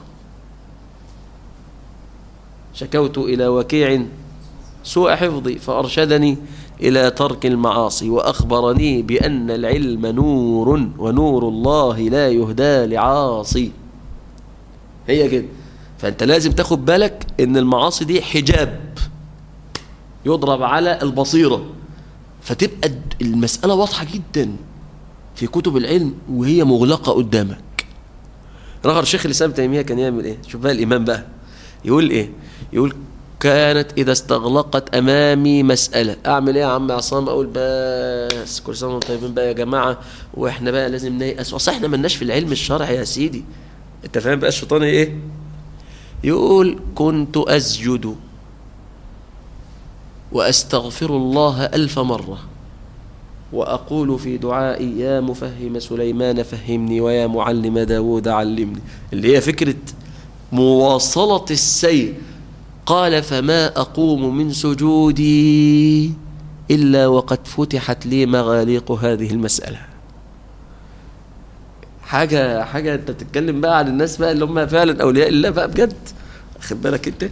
شكوت إلى وكيع سوء حفظي فأرشدني إلى ترك المعاصي وأخبرني بأن العلم نور ونور الله لا يهدى لعاصي هي كده فأنت لازم تاخد بالك أن المعاصي دي حجاب يضرب على البصيرة فتبقى المسألة واضحة جدا في كتب العلم وهي مغلقة قدامك رغر شيخ الإسلام تيمية كان يعمل إيه شوف بقى الإمام بقى يقول إيه يقول كانت إذا استغلقت أمامي مسألة أعمل إيه يا عم عصام أقول بس كل سنة وانتم طيبين بقى يا جماعة وإحنا بقى لازم نيأس أصل إحنا ملناش في العلم الشرعي يا سيدي أنت فاهم بقى الشيطان إيه يقول كنت أسجد وأستغفر الله ألف مرة وأقول في دعائي يا مفهم سليمان فهمني ويا معلم داود علمني اللي هي فكرة مواصلة السير قال فما أقوم من سجودي إلا وقد فتحت لي مغاليق هذه المسألة حاجة حاجة أنت بتتكلم بقى عن الناس بقى اللي هم فعلا أولياء الله بقى بجد خد بالك أنت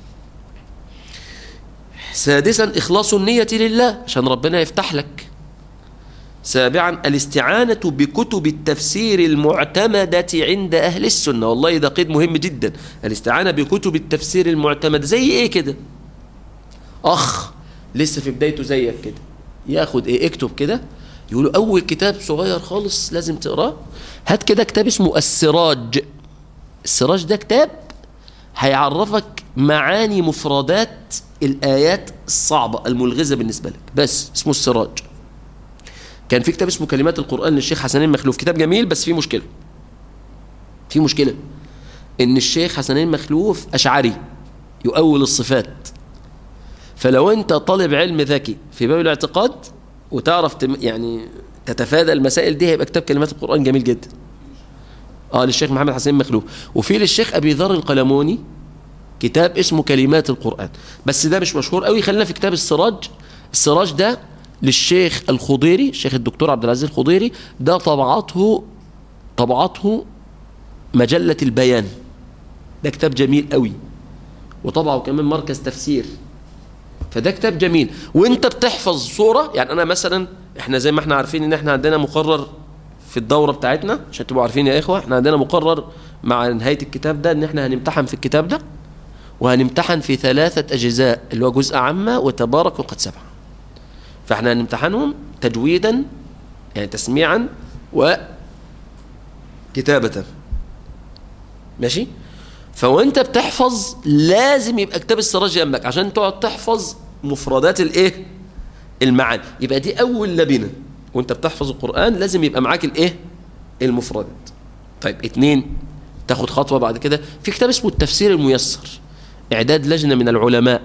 سادسا إخلاص النية لله عشان ربنا يفتح لك سابعا الاستعانة بكتب التفسير المعتمدة عند أهل السنة والله ده قيد مهم جدا الاستعانة بكتب التفسير المعتمدة زي ايه كده أخ لسه في بدايته زيك كده ياخد ايه اكتب كده يقولوا أول كتاب صغير خالص لازم تقراه هات كده كتاب اسمه السراج السراج ده كتاب هيعرفك معاني مفردات الآيات الصعبة الملغزة بالنسبة لك بس اسمه السراج كان في كتاب اسمه كلمات القرآن للشيخ حسنين مخلوف كتاب جميل بس فيه مشكلة في مشكلة ان الشيخ حسنين مخلوف أشعري يؤول الصفات فلو انت طالب علم ذكي في باب الاعتقاد وتعرف تم يعني تتفادى المسائل دي هيبقى كتاب كلمات القرآن جميل جدا اه للشيخ محمد حسين مخلوف وفي للشيخ ابي ذر القلموني كتاب اسمه كلمات القرآن بس ده مش مشهور قوي خلينا في كتاب السراج السراج ده للشيخ الخضيري الشيخ الدكتور عبد العزيز الخضيري ده طبعته طبعته مجلة البيان ده كتاب جميل قوي وطبعه كمان مركز تفسير فده كتاب جميل وانت بتحفظ صورة يعني انا مثلا احنا زي ما احنا عارفين ان احنا عندنا مقرر في الدورة بتاعتنا عشان تبقوا عارفين يا اخوة احنا عندنا مقرر مع نهاية الكتاب ده ان احنا هنمتحن في الكتاب ده وهنمتحن في ثلاثة اجزاء اللي هو جزء عامة وتبارك وقد سبع فاحنا هنمتحنهم تجويدا يعني تسميعا وكتابة ماشي فوانت بتحفظ لازم يبقى كتاب السراج جنبك عشان تقعد تحفظ مفردات الايه المعاني يبقى دي اول لبنه وانت بتحفظ القران لازم يبقى معاك الايه المفردات طيب اتنين تاخد خطوه بعد كده في كتاب اسمه التفسير الميسر اعداد لجنه من العلماء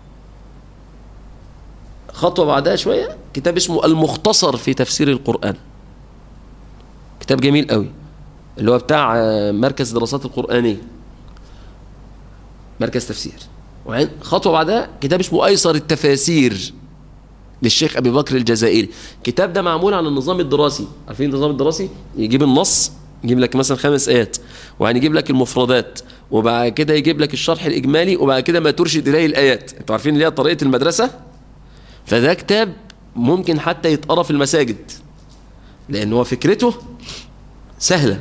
خطوه بعدها شويه كتاب اسمه المختصر في تفسير القران كتاب جميل قوي اللي هو بتاع مركز دراسات القرآنية مركز تفسير وبعدين خطوة بعدها كتاب اسمه أيسر التفاسير للشيخ أبي بكر الجزائري الكتاب ده معمول على النظام الدراسي عارفين النظام الدراسي يجيب النص يجيب لك مثلا خمس آيات وبعدين يجيب لك المفردات وبعد كده يجيب لك الشرح الإجمالي وبعد كده ما ترشد إليه الآيات انتوا عارفين اللي هي طريقة المدرسة فده كتاب ممكن حتى يتقرا في المساجد لأن هو فكرته سهلة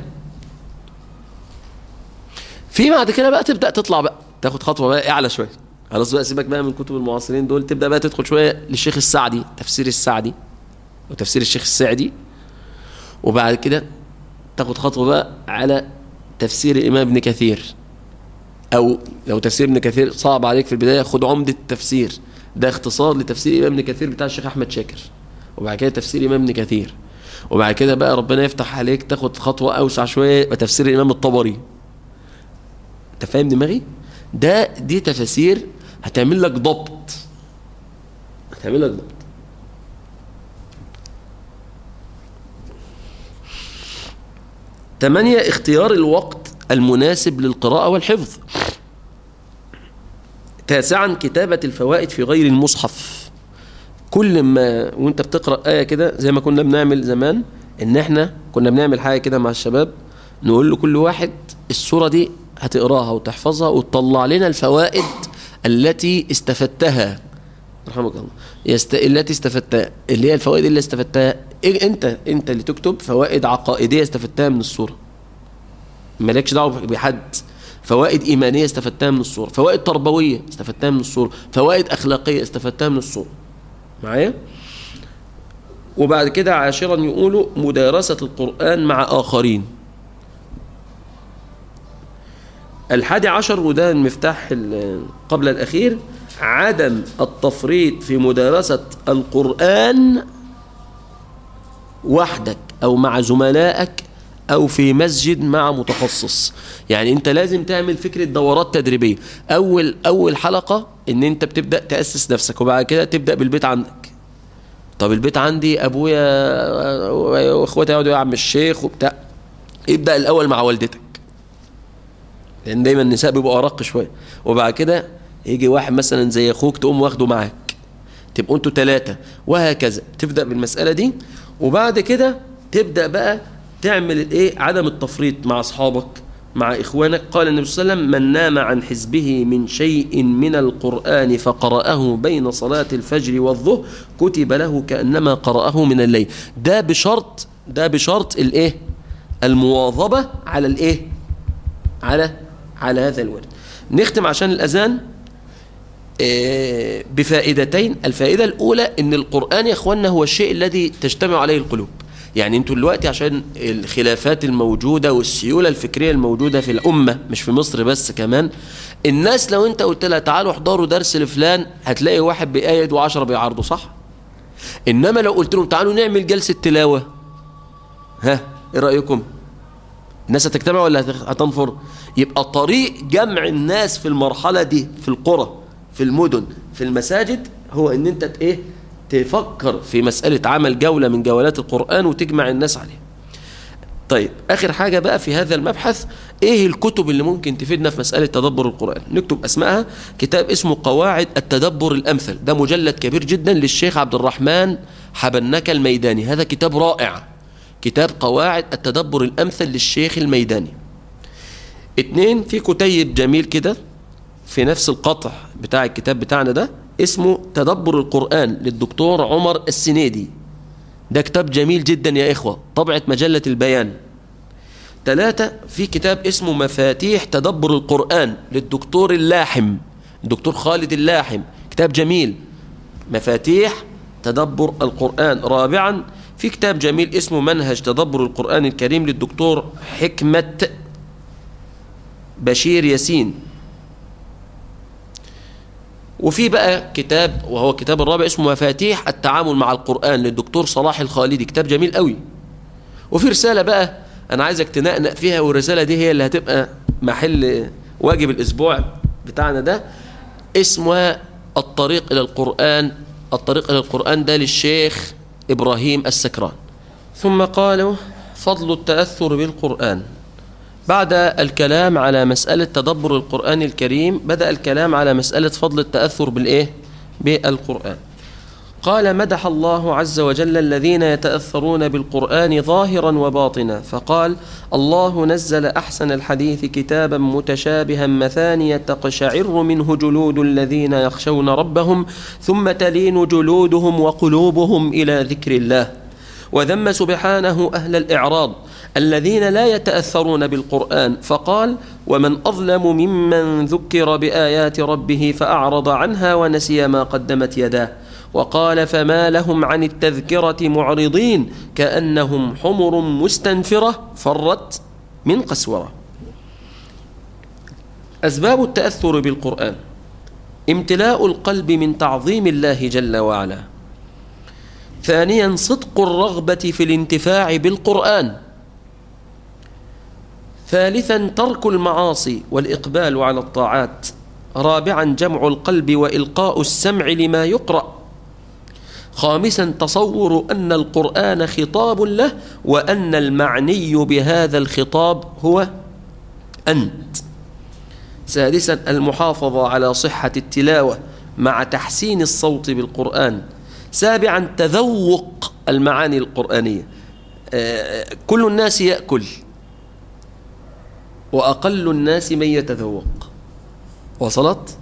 في بعد كده بقى تبدا تطلع بقى تاخد خطوه بقى اعلى شويه خلاص بقى سيبك بقى من كتب المعاصرين دول تبدا بقى تدخل شويه للشيخ السعدي تفسير السعدي وتفسير الشيخ السعدي وبعد كده تاخد خطوه بقى على تفسير الامام ابن كثير او لو تفسير ابن كثير صعب عليك في البدايه خد عمده التفسير ده اختصار لتفسير الامام ابن كثير بتاع الشيخ احمد شاكر وبعد كده تفسير الامام ابن كثير وبعد كده بقى ربنا يفتح عليك تاخد خطوه اوسع شويه وتفسير الامام الطبري انت فاهم دماغي ده دي تفاسير هتعمل لك ضبط هتعمل لك ضبط ثمانية اختيار الوقت المناسب للقراءة والحفظ تاسعا كتابة الفوائد في غير المصحف كل ما وانت بتقرأ آية كده زي ما كنا بنعمل زمان ان احنا كنا بنعمل حاجة كده مع الشباب نقول له كل واحد الصورة دي هتقراها وتحفظها وتطلع لنا الفوائد التي استفدتها رحمك الله يست... التي استفدتها اللي هي الفوائد اللي استفدتها إيه انت انت اللي تكتب فوائد عقائديه استفدتها من الصوره مالكش دعوه بحد فوائد ايمانيه استفدتها من الصوره فوائد تربويه استفدتها من الصوره فوائد اخلاقيه استفدتها من الصوره معايا وبعد كده عاشرا يقولوا مدارسه القران مع اخرين الحادي عشر وده المفتاح قبل الأخير عدم التفريط في مدارسة القرآن وحدك أو مع زملائك أو في مسجد مع متخصص يعني أنت لازم تعمل فكرة دورات تدريبية أول أول حلقة إن أنت بتبدأ تأسس نفسك وبعد كده تبدأ بالبيت عندك طب البيت عندي أبويا وإخواتي يقعدوا يا عم الشيخ وبتاع ابدأ الأول مع والدتك لان دايما النساء بيبقوا ارق شويه وبعد كده يجي واحد مثلا زي اخوك تقوم واخده معاك تبقوا انتوا ثلاثه وهكذا تبدا بالمساله دي وبعد كده تبدا بقى تعمل الايه عدم التفريط مع اصحابك مع اخوانك قال النبي صلى الله عليه وسلم من نام عن حزبه من شيء من القران فقراه بين صلاه الفجر والظهر كتب له كانما قراه من الليل ده بشرط ده بشرط الايه المواظبه على الايه على على هذا الورد نختم عشان الأذان بفائدتين الفائدة الأولى أن القرآن يا أخوانا هو الشيء الذي تجتمع عليه القلوب يعني انتوا دلوقتي عشان الخلافات الموجودة والسيولة الفكرية الموجودة في الأمة مش في مصر بس كمان الناس لو انت قلت لها تعالوا احضروا درس لفلان هتلاقي واحد بيقايد وعشرة بيعارضوا صح انما لو قلت لهم تعالوا نعمل جلسة تلاوة ها ايه رأيكم الناس هتجتمع ولا هتنفر يبقى طريق جمع الناس في المرحلة دي في القرى في المدن في المساجد هو ان انت ايه تفكر في مسألة عمل جولة من جولات القرآن وتجمع الناس عليه طيب آخر حاجة بقى في هذا المبحث إيه الكتب اللي ممكن تفيدنا في مسألة تدبر القرآن نكتب أسمائها كتاب اسمه قواعد التدبر الأمثل ده مجلد كبير جدا للشيخ عبد الرحمن حبنك الميداني هذا كتاب رائع كتاب قواعد التدبر الأمثل للشيخ الميداني اتنين في كتيب جميل كده في نفس القطع بتاع الكتاب بتاعنا ده اسمه تدبر القرآن للدكتور عمر السنيدي ده كتاب جميل جدا يا إخوة طبعة مجلة البيان ثلاثة في كتاب اسمه مفاتيح تدبر القرآن للدكتور اللاحم الدكتور خالد اللاحم كتاب جميل مفاتيح تدبر القرآن رابعا في كتاب جميل اسمه منهج تدبر القرآن الكريم للدكتور حكمة بشير ياسين وفي بقى كتاب وهو الكتاب الرابع اسمه مفاتيح التعامل مع القرآن للدكتور صلاح الخالدي كتاب جميل قوي وفي رسالة بقى أنا عايزك تنقنق فيها والرسالة دي هي اللي هتبقى محل واجب الأسبوع بتاعنا ده اسمها الطريق إلى القرآن الطريق إلى القرآن ده للشيخ إبراهيم السكران ثم قالوا فضل التأثر بالقرآن بعد الكلام على مسألة تدبر القرآن الكريم بدأ الكلام على مسألة فضل التأثر بالإيه؟ بالقرآن قال مدح الله عز وجل الذين يتأثرون بالقرآن ظاهرا وباطنا فقال الله نزل أحسن الحديث كتابا متشابها مثانية تقشعر منه جلود الذين يخشون ربهم ثم تلين جلودهم وقلوبهم إلى ذكر الله وذم سبحانه أهل الإعراض الذين لا يتأثرون بالقرآن فقال ومن أظلم ممن ذكر بآيات ربه فأعرض عنها ونسي ما قدمت يداه وقال فما لهم عن التذكرة معرضين كأنهم حمر مستنفرة فرت من قسورة أسباب التأثر بالقرآن امتلاء القلب من تعظيم الله جل وعلا ثانيا صدق الرغبة في الانتفاع بالقرآن ثالثا ترك المعاصي والإقبال على الطاعات رابعا جمع القلب وإلقاء السمع لما يقرأ خامسا تصور أن القرآن خطاب له وأن المعني بهذا الخطاب هو أنت سادسا المحافظة على صحة التلاوة مع تحسين الصوت بالقرآن سابعا تذوق المعاني القرآنية كل الناس يأكل وأقل الناس من يتذوق وصلت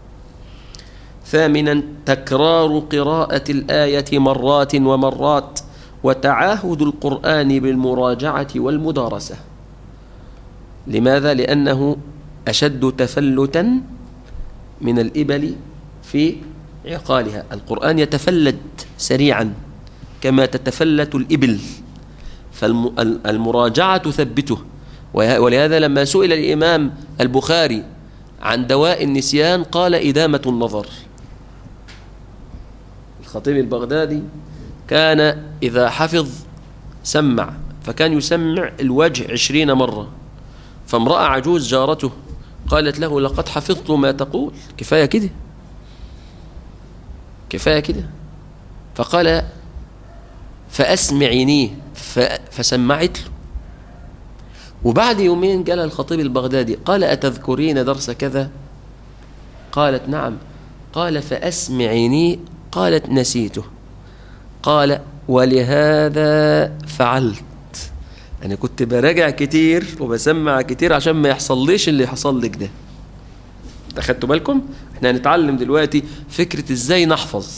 ثامنا تكرار قراءة الآية مرات ومرات وتعاهد القرآن بالمراجعة والمدارسة لماذا؟ لأنه أشد تفلتا من الإبل في عقالها القرآن يتفلت سريعا كما تتفلت الإبل فالمراجعة تثبته ولهذا لما سئل الإمام البخاري عن دواء النسيان قال إدامة النظر الخطيب البغدادي كان إذا حفظ سمع فكان يسمع الوجه عشرين مرة فامرأة عجوز جارته قالت له لقد حفظت ما تقول كفاية كده كفاية كده فقال فأسمعينيه فسمعت له وبعد يومين قال الخطيب البغدادي قال أتذكرين درس كذا قالت نعم قال فأسمعيني قالت نسيته قال ولهذا فعلت أنا كنت براجع كتير وبسمع كتير عشان ما يحصليش اللي حصل لك ده أخدتوا بالكم؟ احنا هنتعلم دلوقتي فكرة ازاي نحفظ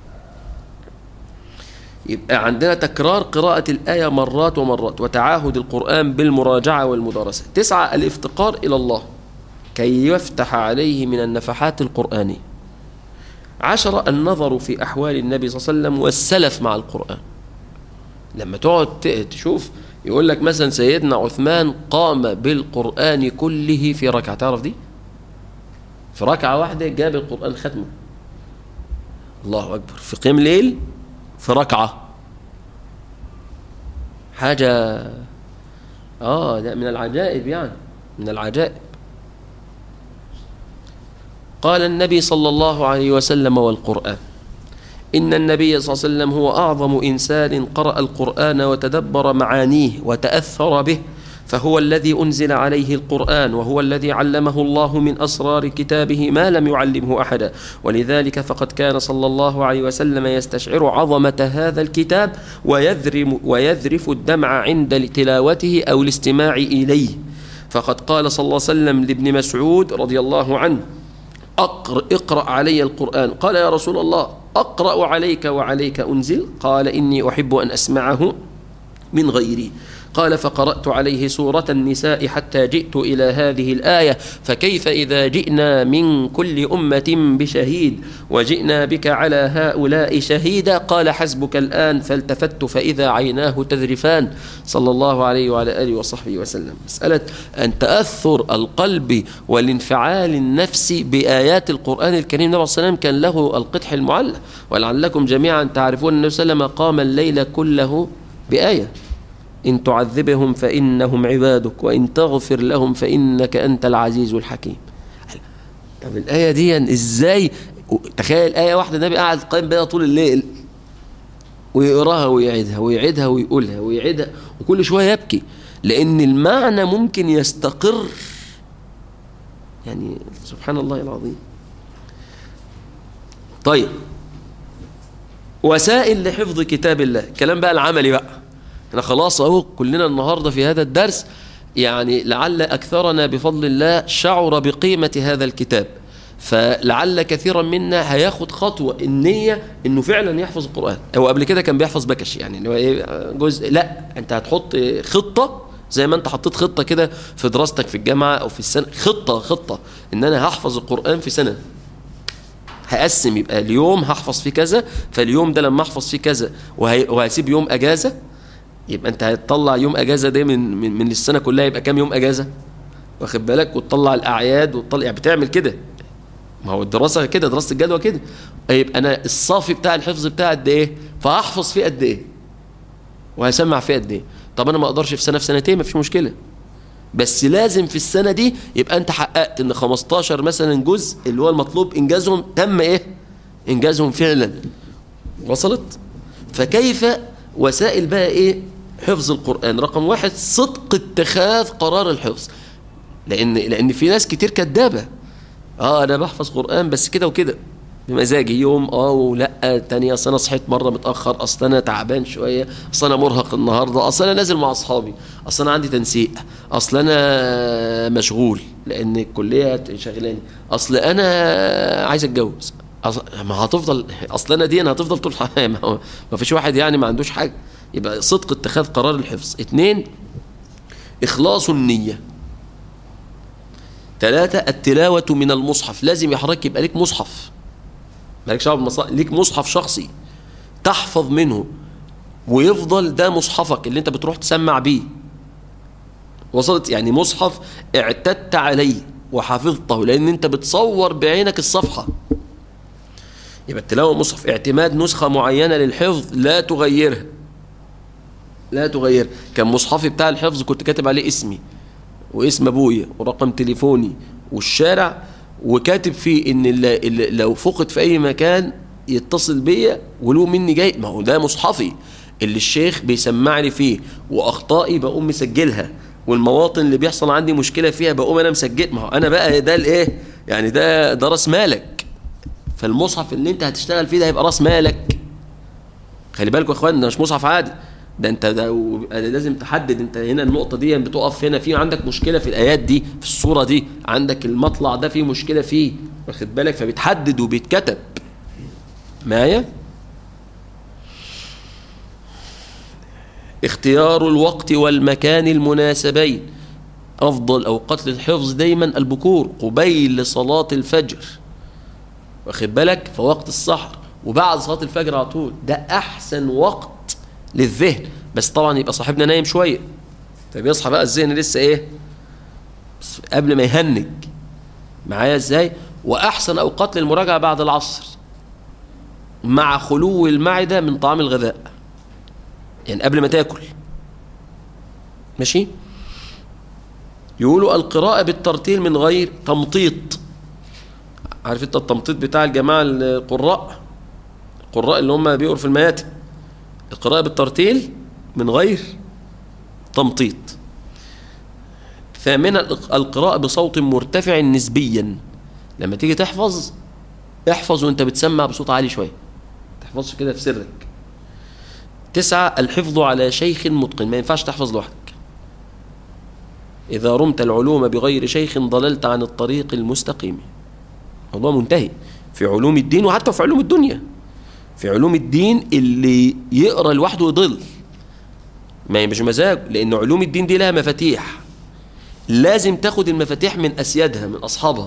يبقى عندنا تكرار قراءة الآية مرات ومرات وتعاهد القرآن بالمراجعة والمدارسة تسعة الافتقار إلى الله كي يفتح عليه من النفحات القرآنية عشرة النظر في أحوال النبي صلى الله عليه وسلم والسلف مع القرآن لما تقعد تشوف يقول لك مثلا سيدنا عثمان قام بالقرآن كله في ركعة تعرف دي في ركعة واحدة جاب القرآن ختمه الله أكبر في قيام الليل في ركعة حاجة آه ده من العجائب يعني من العجائب قال النبي صلى الله عليه وسلم والقرآن إن النبي صلى الله عليه وسلم هو أعظم إنسان قرأ القرآن وتدبر معانيه وتأثر به فهو الذي أنزل عليه القرآن وهو الذي علمه الله من أسرار كتابه ما لم يعلمه أحدا ولذلك فقد كان صلى الله عليه وسلم يستشعر عظمة هذا الكتاب ويذرم ويذرف الدمع عند تلاوته أو الاستماع إليه فقد قال صلى الله عليه وسلم لابن مسعود رضي الله عنه أقرأ, اقرأ علي القرآن قال يا رسول الله أقرأ عليك وعليك أنزل قال إني أحب أن أسمعه من غيري قال فقرأت عليه سورة النساء حتى جئت إلى هذه الآية فكيف إذا جئنا من كل أمة بشهيد وجئنا بك على هؤلاء شهيدا قال حسبك الآن فالتفت فإذا عيناه تذرفان صلى الله عليه وعلى آله وصحبه وسلم مسألة أن تأثر القلب والانفعال النفسي بآيات القرآن الكريم النبي صلى الله عليه وسلم كان له القدح المعلق ولعلكم جميعا تعرفون النبي صلى الله عليه وسلم قام الليل كله بآية إن تعذبهم فإنهم عبادك وإن تغفر لهم فإنك أنت العزيز الحكيم طب الآية دي إزاي تخيل آية واحدة النبي قاعد قائم بها طول الليل ويقراها ويعيدها ويعيدها ويقولها ويعيدها وكل شوية يبكي لأن المعنى ممكن يستقر يعني سبحان الله العظيم طيب وسائل لحفظ كتاب الله كلام بقى العملي بقى احنا خلاص اهو كلنا النهارده في هذا الدرس يعني لعل اكثرنا بفضل الله شعر بقيمه هذا الكتاب فلعل كثيرا منا هياخد خطوه النيه انه فعلا يحفظ القران هو قبل كده كان بيحفظ بكش يعني هو ايه جزء لا انت هتحط خطه زي ما انت حطيت خطه كده في دراستك في الجامعه او في السنه خطه خطه ان انا هحفظ القران في سنه هقسم يبقى اليوم هحفظ فيه كذا فاليوم ده لما احفظ فيه كذا وهسيب يوم اجازه يبقى انت هتطلع يوم اجازه ده من من, من السنه كلها يبقى كام يوم اجازه واخد بالك وتطلع الاعياد وتطلع يعني بتعمل كده ما هو الدراسه كده دراسه الجدوى كده يبقى انا الصافي بتاع الحفظ بتاعي قد ايه فهحفظ فيه قد ايه وهسمع فيه قد ايه طب انا ما اقدرش في سنه في سنتين مفيش مشكله بس لازم في السنه دي يبقى انت حققت ان 15 مثلا جزء اللي هو المطلوب انجازهم تم ايه انجازهم فعلا وصلت فكيف وسائل بقى ايه حفظ القرآن رقم واحد صدق اتخاذ قرار الحفظ لأن لأن في ناس كتير كدابة اه أنا بحفظ قرآن بس كده وكده بمزاجي يوم اه ولا تاني اصل انا صحيت مره متاخر اصل انا تعبان شويه اصل انا مرهق النهارده اصل انا نازل مع اصحابي اصل انا عندي تنسيق اصل انا مشغول لان الكليه شغلاني اصل انا عايز اتجوز ما هتفضل اصل انا دي انا هتفضل طول الحياه ما فيش واحد يعني ما عندوش حاجه يبقى صدق اتخاذ قرار الحفظ اثنين إخلاص النية ثلاثة التلاوة من المصحف لازم يا حضرتك يبقى ليك مصحف مالكش دعوه بالمصحف ليك مصحف شخصي تحفظ منه ويفضل ده مصحفك اللي انت بتروح تسمع بيه وصلت يعني مصحف اعتدت عليه وحفظته لان انت بتصور بعينك الصفحه يبقى التلاوه مصحف اعتماد نسخه معينه للحفظ لا تغيرها لا تغير كان مصحفي بتاع الحفظ كنت كاتب عليه اسمي واسم ابويا ورقم تليفوني والشارع وكاتب فيه ان اللي اللي لو فقد في اي مكان يتصل بيا ولو مني جاي ما هو ده مصحفي اللي الشيخ بيسمعني فيه واخطائي بقوم مسجلها والمواطن اللي بيحصل عندي مشكله فيها بقوم انا مسجل ما هو انا بقى ده الايه يعني ده ده راس مالك فالمصحف اللي انت هتشتغل فيه ده هيبقى راس مالك خلي بالكم يا اخوان ده مش مصحف عادي ده انت ده لازم تحدد انت هنا النقطه دي بتقف هنا في عندك مشكله في الايات دي في الصوره دي عندك المطلع ده فيه مشكله فيه واخد بالك فبيتحدد وبيتكتب معايا اختيار الوقت والمكان المناسبين افضل اوقات للحفظ دايما البكور قبيل صلاه الفجر واخد بالك في وقت السحر وبعد صلاه الفجر على طول ده احسن وقت للذهن بس طبعا يبقى صاحبنا نايم شويه فبيصحى بقى الذهن لسه ايه قبل ما يهنج معايا ازاي واحسن اوقات للمراجعه بعد العصر مع خلو المعده من طعام الغذاء يعني قبل ما تاكل ماشي يقولوا القراءة بالترتيل من غير تمطيط عارف انت التمطيط بتاع الجماعة القراء القراء اللي هم بيقروا في المياتم القراءة بالترتيل من غير تمطيط ثامنا القراءة بصوت مرتفع نسبيا لما تيجي تحفظ احفظ وانت بتسمع بصوت عالي شوية تحفظش كده في سرك تسعة الحفظ على شيخ متقن ما ينفعش تحفظ لوحدك إذا رمت العلوم بغير شيخ ضللت عن الطريق المستقيم الموضوع منتهي في علوم الدين وحتى في علوم الدنيا في علوم الدين اللي يقرأ لوحده يضل ما يبقاش مزاج لأن علوم الدين دي لها مفاتيح لازم تاخد المفاتيح من أسيادها من أصحابها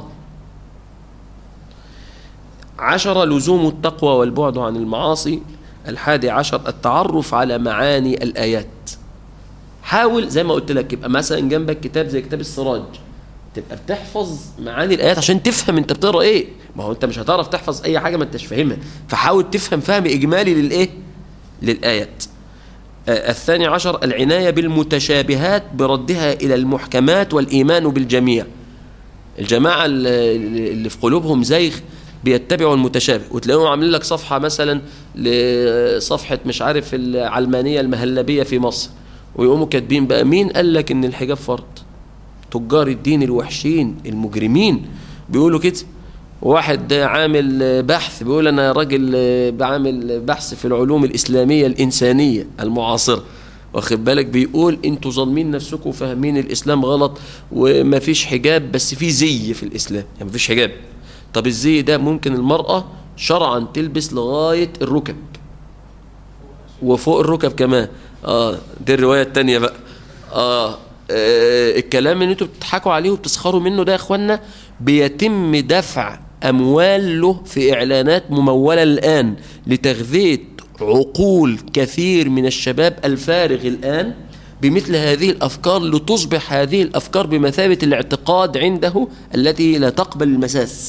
عشرة لزوم التقوى والبعد عن المعاصي الحادي عشر التعرف على معاني الآيات حاول زي ما قلت لك يبقى مثلا جنبك كتاب زي كتاب السراج تبقى بتحفظ معاني الآيات عشان تفهم انت بتقرا ايه ما هو انت مش هتعرف تحفظ اي حاجة ما انتش فاهمها فحاول تفهم فهم إجمالي للإيه للآيات آه الثاني عشر العناية بالمتشابهات بردها إلى المحكمات والإيمان بالجميع الجماعة اللي في قلوبهم زيغ بيتبعوا المتشابه وتلاقيهم عاملين لك صفحة مثلا لصفحة مش عارف العلمانية المهلبية في مصر ويقوموا كاتبين بقى مين قال لك ان الحجاب فرض تجار الدين الوحشين المجرمين بيقولوا كده واحد عامل بحث بيقول انا راجل بعمل بحث في العلوم الاسلاميه الانسانيه المعاصره واخد بالك بيقول انتوا ظالمين نفسكم وفاهمين الاسلام غلط ومفيش حجاب بس في زي في الاسلام يعني مفيش حجاب طب الزي ده ممكن المراه شرعا تلبس لغايه الركب وفوق الركب كمان اه دي الروايه الثانيه بقى آه, اه الكلام اللي انتوا بتضحكوا عليه وبتسخروا منه ده يا اخوانا بيتم دفع اموال له في اعلانات مموله الان لتغذيه عقول كثير من الشباب الفارغ الان بمثل هذه الافكار لتصبح هذه الافكار بمثابه الاعتقاد عنده التي لا تقبل المساس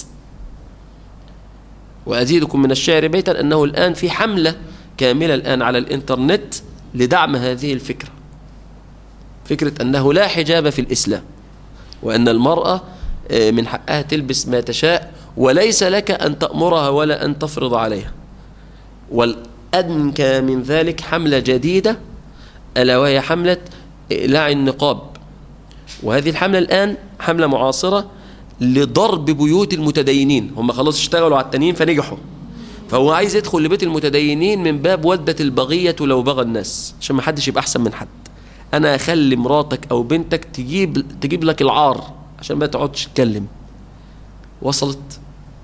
وازيدكم من الشعر بيتا انه الان في حمله كامله الان على الانترنت لدعم هذه الفكرة فكرة أنه لا حجاب في الإسلام وأن المرأة من حقها تلبس ما تشاء وليس لك أن تأمرها ولا أن تفرض عليها والأدنك من ذلك حملة جديدة ألا وهي حملة إقلاع النقاب وهذه الحملة الآن حملة معاصرة لضرب بيوت المتدينين هم خلاص اشتغلوا على التانيين فنجحوا فهو عايز يدخل لبيت المتدينين من باب ودة البغية لو بغى الناس عشان ما حدش يبقى أحسن من حد أنا أخلي مراتك أو بنتك تجيب تجيب لك العار عشان ما تقعدش تتكلم وصلت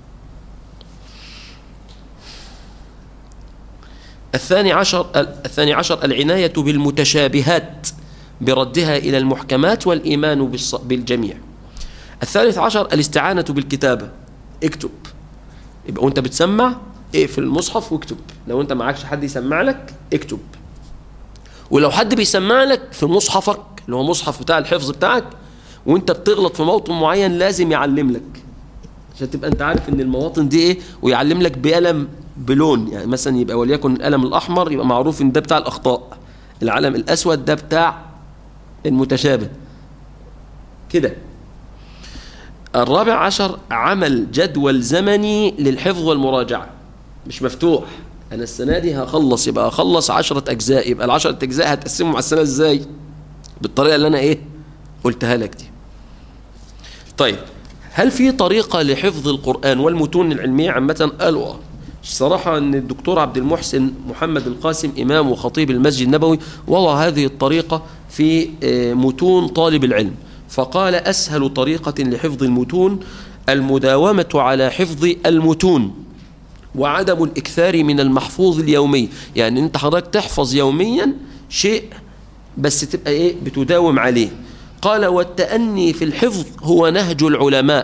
الثاني عشر الثاني عشر العناية بالمتشابهات بردها إلى المحكمات والإيمان بالجميع الثالث عشر الاستعانة بالكتابة اكتب يبقى وانت بتسمع اقفل المصحف واكتب لو انت معكش حد يسمع لك اكتب ولو حد بيسمع لك في مصحفك اللي هو مصحف بتاع الحفظ بتاعك وانت بتغلط في موطن معين لازم يعلم لك عشان تبقى انت عارف ان المواطن دي ايه ويعلم لك بقلم بلون يعني مثلا يبقى وليكن القلم الاحمر يبقى معروف ان ده بتاع الاخطاء العلم الاسود ده بتاع المتشابه كده الرابع عشر عمل جدول زمني للحفظ والمراجعة مش مفتوح أنا السنة دي هخلص يبقى هخلص عشرة أجزاء يبقى العشرة أجزاء هتقسمهم على السنة إزاي بالطريقة اللي أنا إيه قلتها لك دي طيب هل في طريقة لحفظ القرآن والمتون العلمية عامة قالوا آه الصراحة أن الدكتور عبد المحسن محمد القاسم إمام وخطيب المسجد النبوي وضع هذه الطريقة في متون طالب العلم فقال أسهل طريقة لحفظ المتون المداومة على حفظ المتون وعدم الإكثار من المحفوظ اليومي يعني أنت حضرتك تحفظ يوميا شيء بس تبقى إيه بتداوم عليه قال والتأني في الحفظ هو نهج العلماء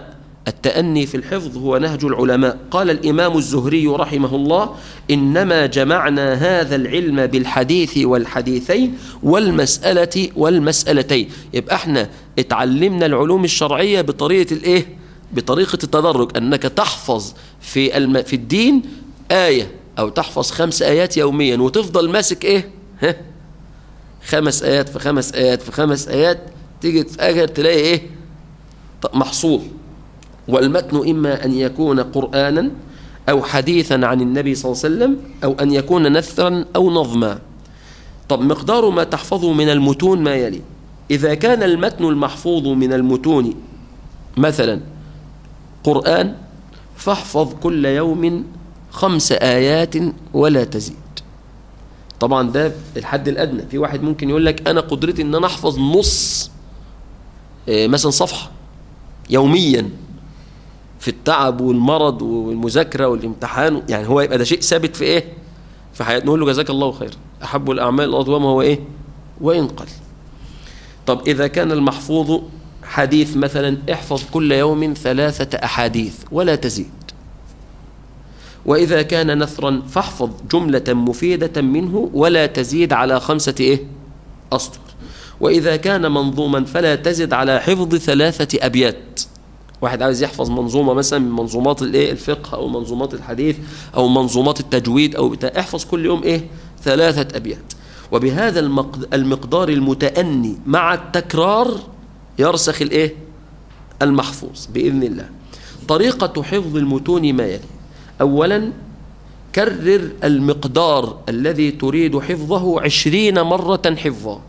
التأني في الحفظ هو نهج العلماء قال الإمام الزهري رحمه الله إنما جمعنا هذا العلم بالحديث والحديثين والمسألة والمسألتين يبقى احنا اتعلمنا العلوم الشرعية بطريقة الايه بطريقة التدرج أنك تحفظ في, الم... في الدين آية أو تحفظ خمس آيات يوميا وتفضل ماسك ايه ها خمس آيات في خمس آيات في خمس آيات تيجي في آخر تلاقي ايه محصول والمتن إما أن يكون قرآنا أو حديثا عن النبي صلى الله عليه وسلم أو أن يكون نثرا أو نظما طب مقدار ما تحفظه من المتون ما يلي إذا كان المتن المحفوظ من المتون مثلا قرآن فاحفظ كل يوم خمس آيات ولا تزيد طبعا ده الحد الأدنى في واحد ممكن يقول لك أنا قدرتي أن أنا أحفظ نص مثلا صفحة يوميا في التعب والمرض والمذاكرة والامتحان يعني هو يبقى ده شيء ثابت في ايه في حياتنا نقول له جزاك الله خير أحب الأعمال الأضوام هو ايه وإن قل طب إذا كان المحفوظ حديث مثلا احفظ كل يوم ثلاثة أحاديث ولا تزيد وإذا كان نثرا فاحفظ جملة مفيدة منه ولا تزيد على خمسة إيه؟ أسطر وإذا كان منظوما فلا تزد على حفظ ثلاثة أبيات واحد عاوز يحفظ منظومة مثلا من منظومات الايه الفقه أو منظومات الحديث أو منظومات التجويد أو بتاع احفظ كل يوم إيه ثلاثة أبيات وبهذا المقدار المتأني مع التكرار يرسخ الايه المحفوظ بإذن الله طريقة حفظ المتون ما يلي أولا كرر المقدار الذي تريد حفظه عشرين مرة حفظا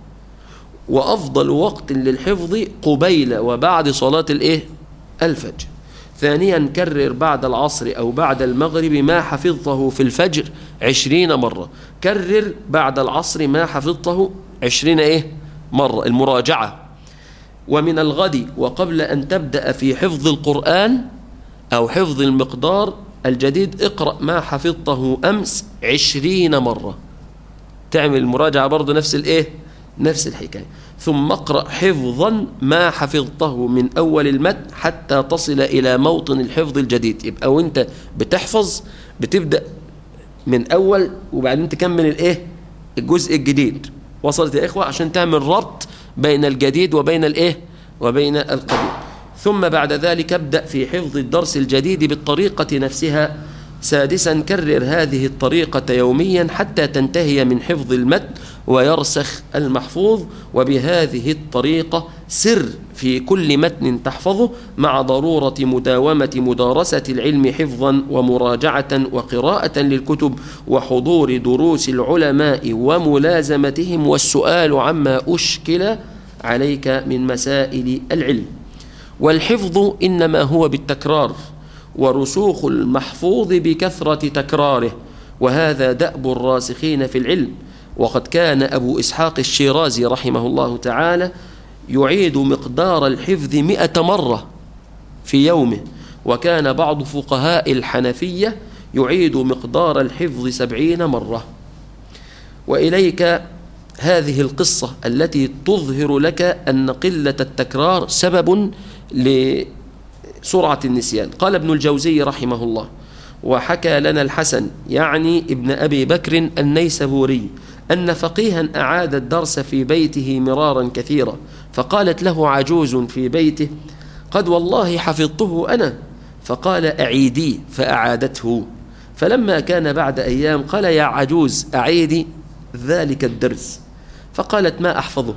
وأفضل وقت للحفظ قبيل وبعد صلاة الإيه؟ الفجر ثانيا كرر بعد العصر أو بعد المغرب ما حفظته في الفجر عشرين مرة كرر بعد العصر ما حفظته عشرين إيه؟ مرة المراجعة ومن الغد وقبل أن تبدأ في حفظ القرآن أو حفظ المقدار الجديد اقرأ ما حفظته أمس عشرين مرة تعمل المراجعة برضو نفس الإيه؟ نفس الحكاية ثم اقرأ حفظا ما حفظته من أول المتن حتى تصل إلى موطن الحفظ الجديد يبقى وانت بتحفظ بتبدأ من أول وبعدين تكمل الإيه الجزء الجديد وصلت يا إخوة عشان تعمل ربط بين الجديد وبين الإيه وبين القديم ثم بعد ذلك ابدأ في حفظ الدرس الجديد بالطريقة نفسها سادسا كرر هذه الطريقة يوميا حتى تنتهي من حفظ المتن ويرسخ المحفوظ وبهذه الطريقة سر في كل متن تحفظه مع ضرورة مداومة مدارسة العلم حفظا ومراجعة وقراءة للكتب وحضور دروس العلماء وملازمتهم والسؤال عما أشكل عليك من مسائل العلم والحفظ إنما هو بالتكرار ورسوخ المحفوظ بكثرة تكراره وهذا دأب الراسخين في العلم وقد كان أبو إسحاق الشيرازي رحمه الله تعالى يعيد مقدار الحفظ مئة مرة في يومه وكان بعض فقهاء الحنفية يعيد مقدار الحفظ سبعين مرة وإليك هذه القصة التي تظهر لك أن قلة التكرار سبب لسرعة النسيان قال ابن الجوزي رحمه الله وحكى لنا الحسن يعني ابن أبي بكر النيسبوري أن فقيها أعاد الدرس في بيته مرارا كثيرا فقالت له عجوز في بيته قد والله حفظته أنا فقال أعيدي فأعادته فلما كان بعد أيام قال يا عجوز أعيدي ذلك الدرس فقالت ما أحفظه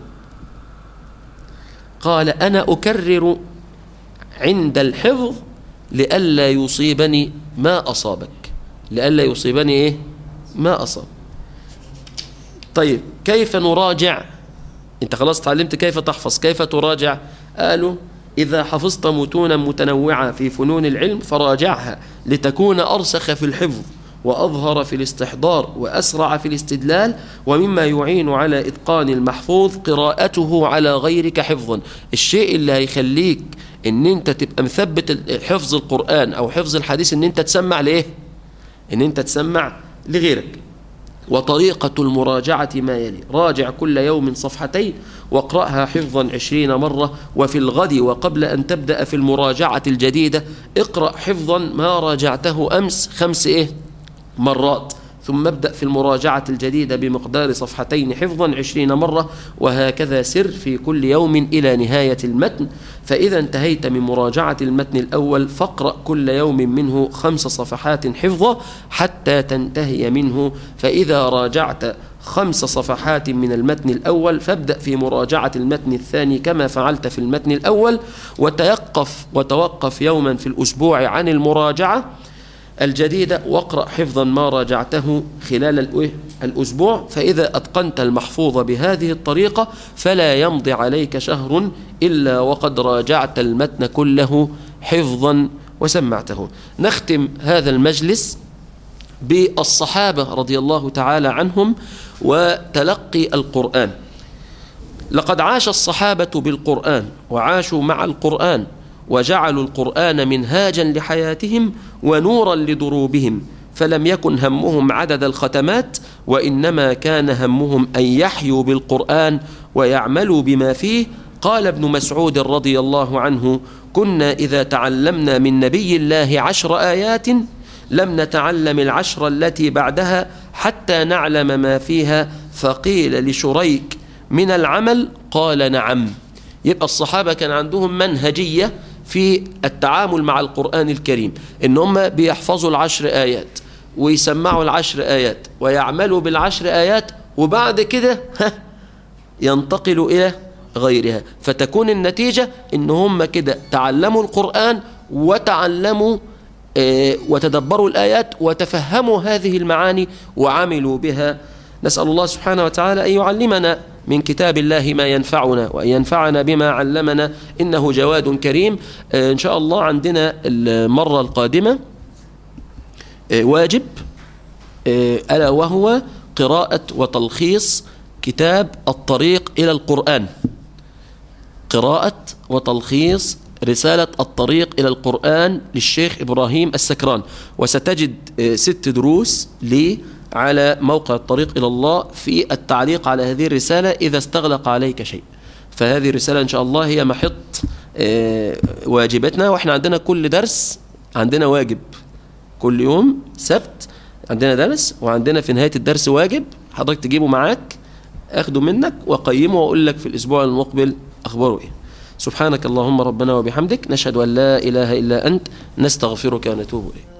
قال أنا أكرر عند الحفظ لئلا يصيبني ما أصابك لئلا يصيبني إيه ما أصاب طيب كيف نراجع انت خلاص تعلمت كيف تحفظ كيف تراجع قالوا إذا حفظت متونا متنوعة في فنون العلم فراجعها لتكون أرسخ في الحفظ وأظهر في الاستحضار وأسرع في الاستدلال ومما يعين على إتقان المحفوظ قراءته على غيرك حفظا الشيء اللي هيخليك ان انت تبقى مثبت حفظ القرآن او حفظ الحديث ان انت تسمع ليه ان انت تسمع لغيرك وطريقة المراجعة ما يلي راجع كل يوم صفحتين واقرأها حفظا عشرين مرة وفي الغد وقبل أن تبدأ في المراجعة الجديدة اقرأ حفظا ما راجعته أمس خمس إيه مرات ثم ابدأ في المراجعة الجديدة بمقدار صفحتين حفظا عشرين مرة وهكذا سر في كل يوم إلى نهاية المتن فإذا انتهيت من مراجعة المتن الأول فاقرأ كل يوم منه خمس صفحات حفظا حتى تنتهي منه فإذا راجعت خمس صفحات من المتن الأول فابدأ في مراجعة المتن الثاني كما فعلت في المتن الأول وتيقف وتوقف يوما في الأسبوع عن المراجعة الجديدة واقرأ حفظا ما راجعته خلال الأسبوع فإذا أتقنت المحفوظ بهذه الطريقة فلا يمضي عليك شهر إلا وقد راجعت المتن كله حفظا وسمعته نختم هذا المجلس بالصحابة رضي الله تعالى عنهم وتلقي القرآن لقد عاش الصحابة بالقرآن وعاشوا مع القرآن وجعلوا القرآن منهاجا لحياتهم ونورا لدروبهم فلم يكن همهم عدد الختمات وإنما كان همهم أن يحيوا بالقرآن ويعملوا بما فيه قال ابن مسعود رضي الله عنه كنا إذا تعلمنا من نبي الله عشر آيات لم نتعلم العشر التي بعدها حتى نعلم ما فيها فقيل لشريك من العمل قال نعم يبقى الصحابة كان عندهم منهجية في التعامل مع القرآن الكريم إن هم بيحفظوا العشر آيات ويسمعوا العشر آيات ويعملوا بالعشر آيات وبعد كده ينتقلوا إلى غيرها فتكون النتيجة إن هم كده تعلموا القرآن وتعلموا وتدبروا الآيات وتفهموا هذه المعاني وعملوا بها نسأل الله سبحانه وتعالى أن يعلمنا من كتاب الله ما ينفعنا وأن ينفعنا بما علمنا إنه جواد كريم إن شاء الله عندنا المرة القادمة واجب ألا وهو قراءة وتلخيص كتاب الطريق إلى القرآن قراءة وتلخيص رسالة الطريق إلى القرآن للشيخ إبراهيم السكران وستجد ست دروس لي على موقع الطريق إلى الله في التعليق على هذه الرسالة إذا استغلق عليك شيء فهذه الرسالة إن شاء الله هي محط واجباتنا وإحنا عندنا كل درس عندنا واجب كل يوم سبت عندنا درس وعندنا في نهاية الدرس واجب حضرتك تجيبه معاك أخده منك وقيمه وأقول لك في الأسبوع المقبل أخباره إيه سبحانك اللهم ربنا وبحمدك نشهد أن لا إله إلا أنت نستغفرك ونتوب إليك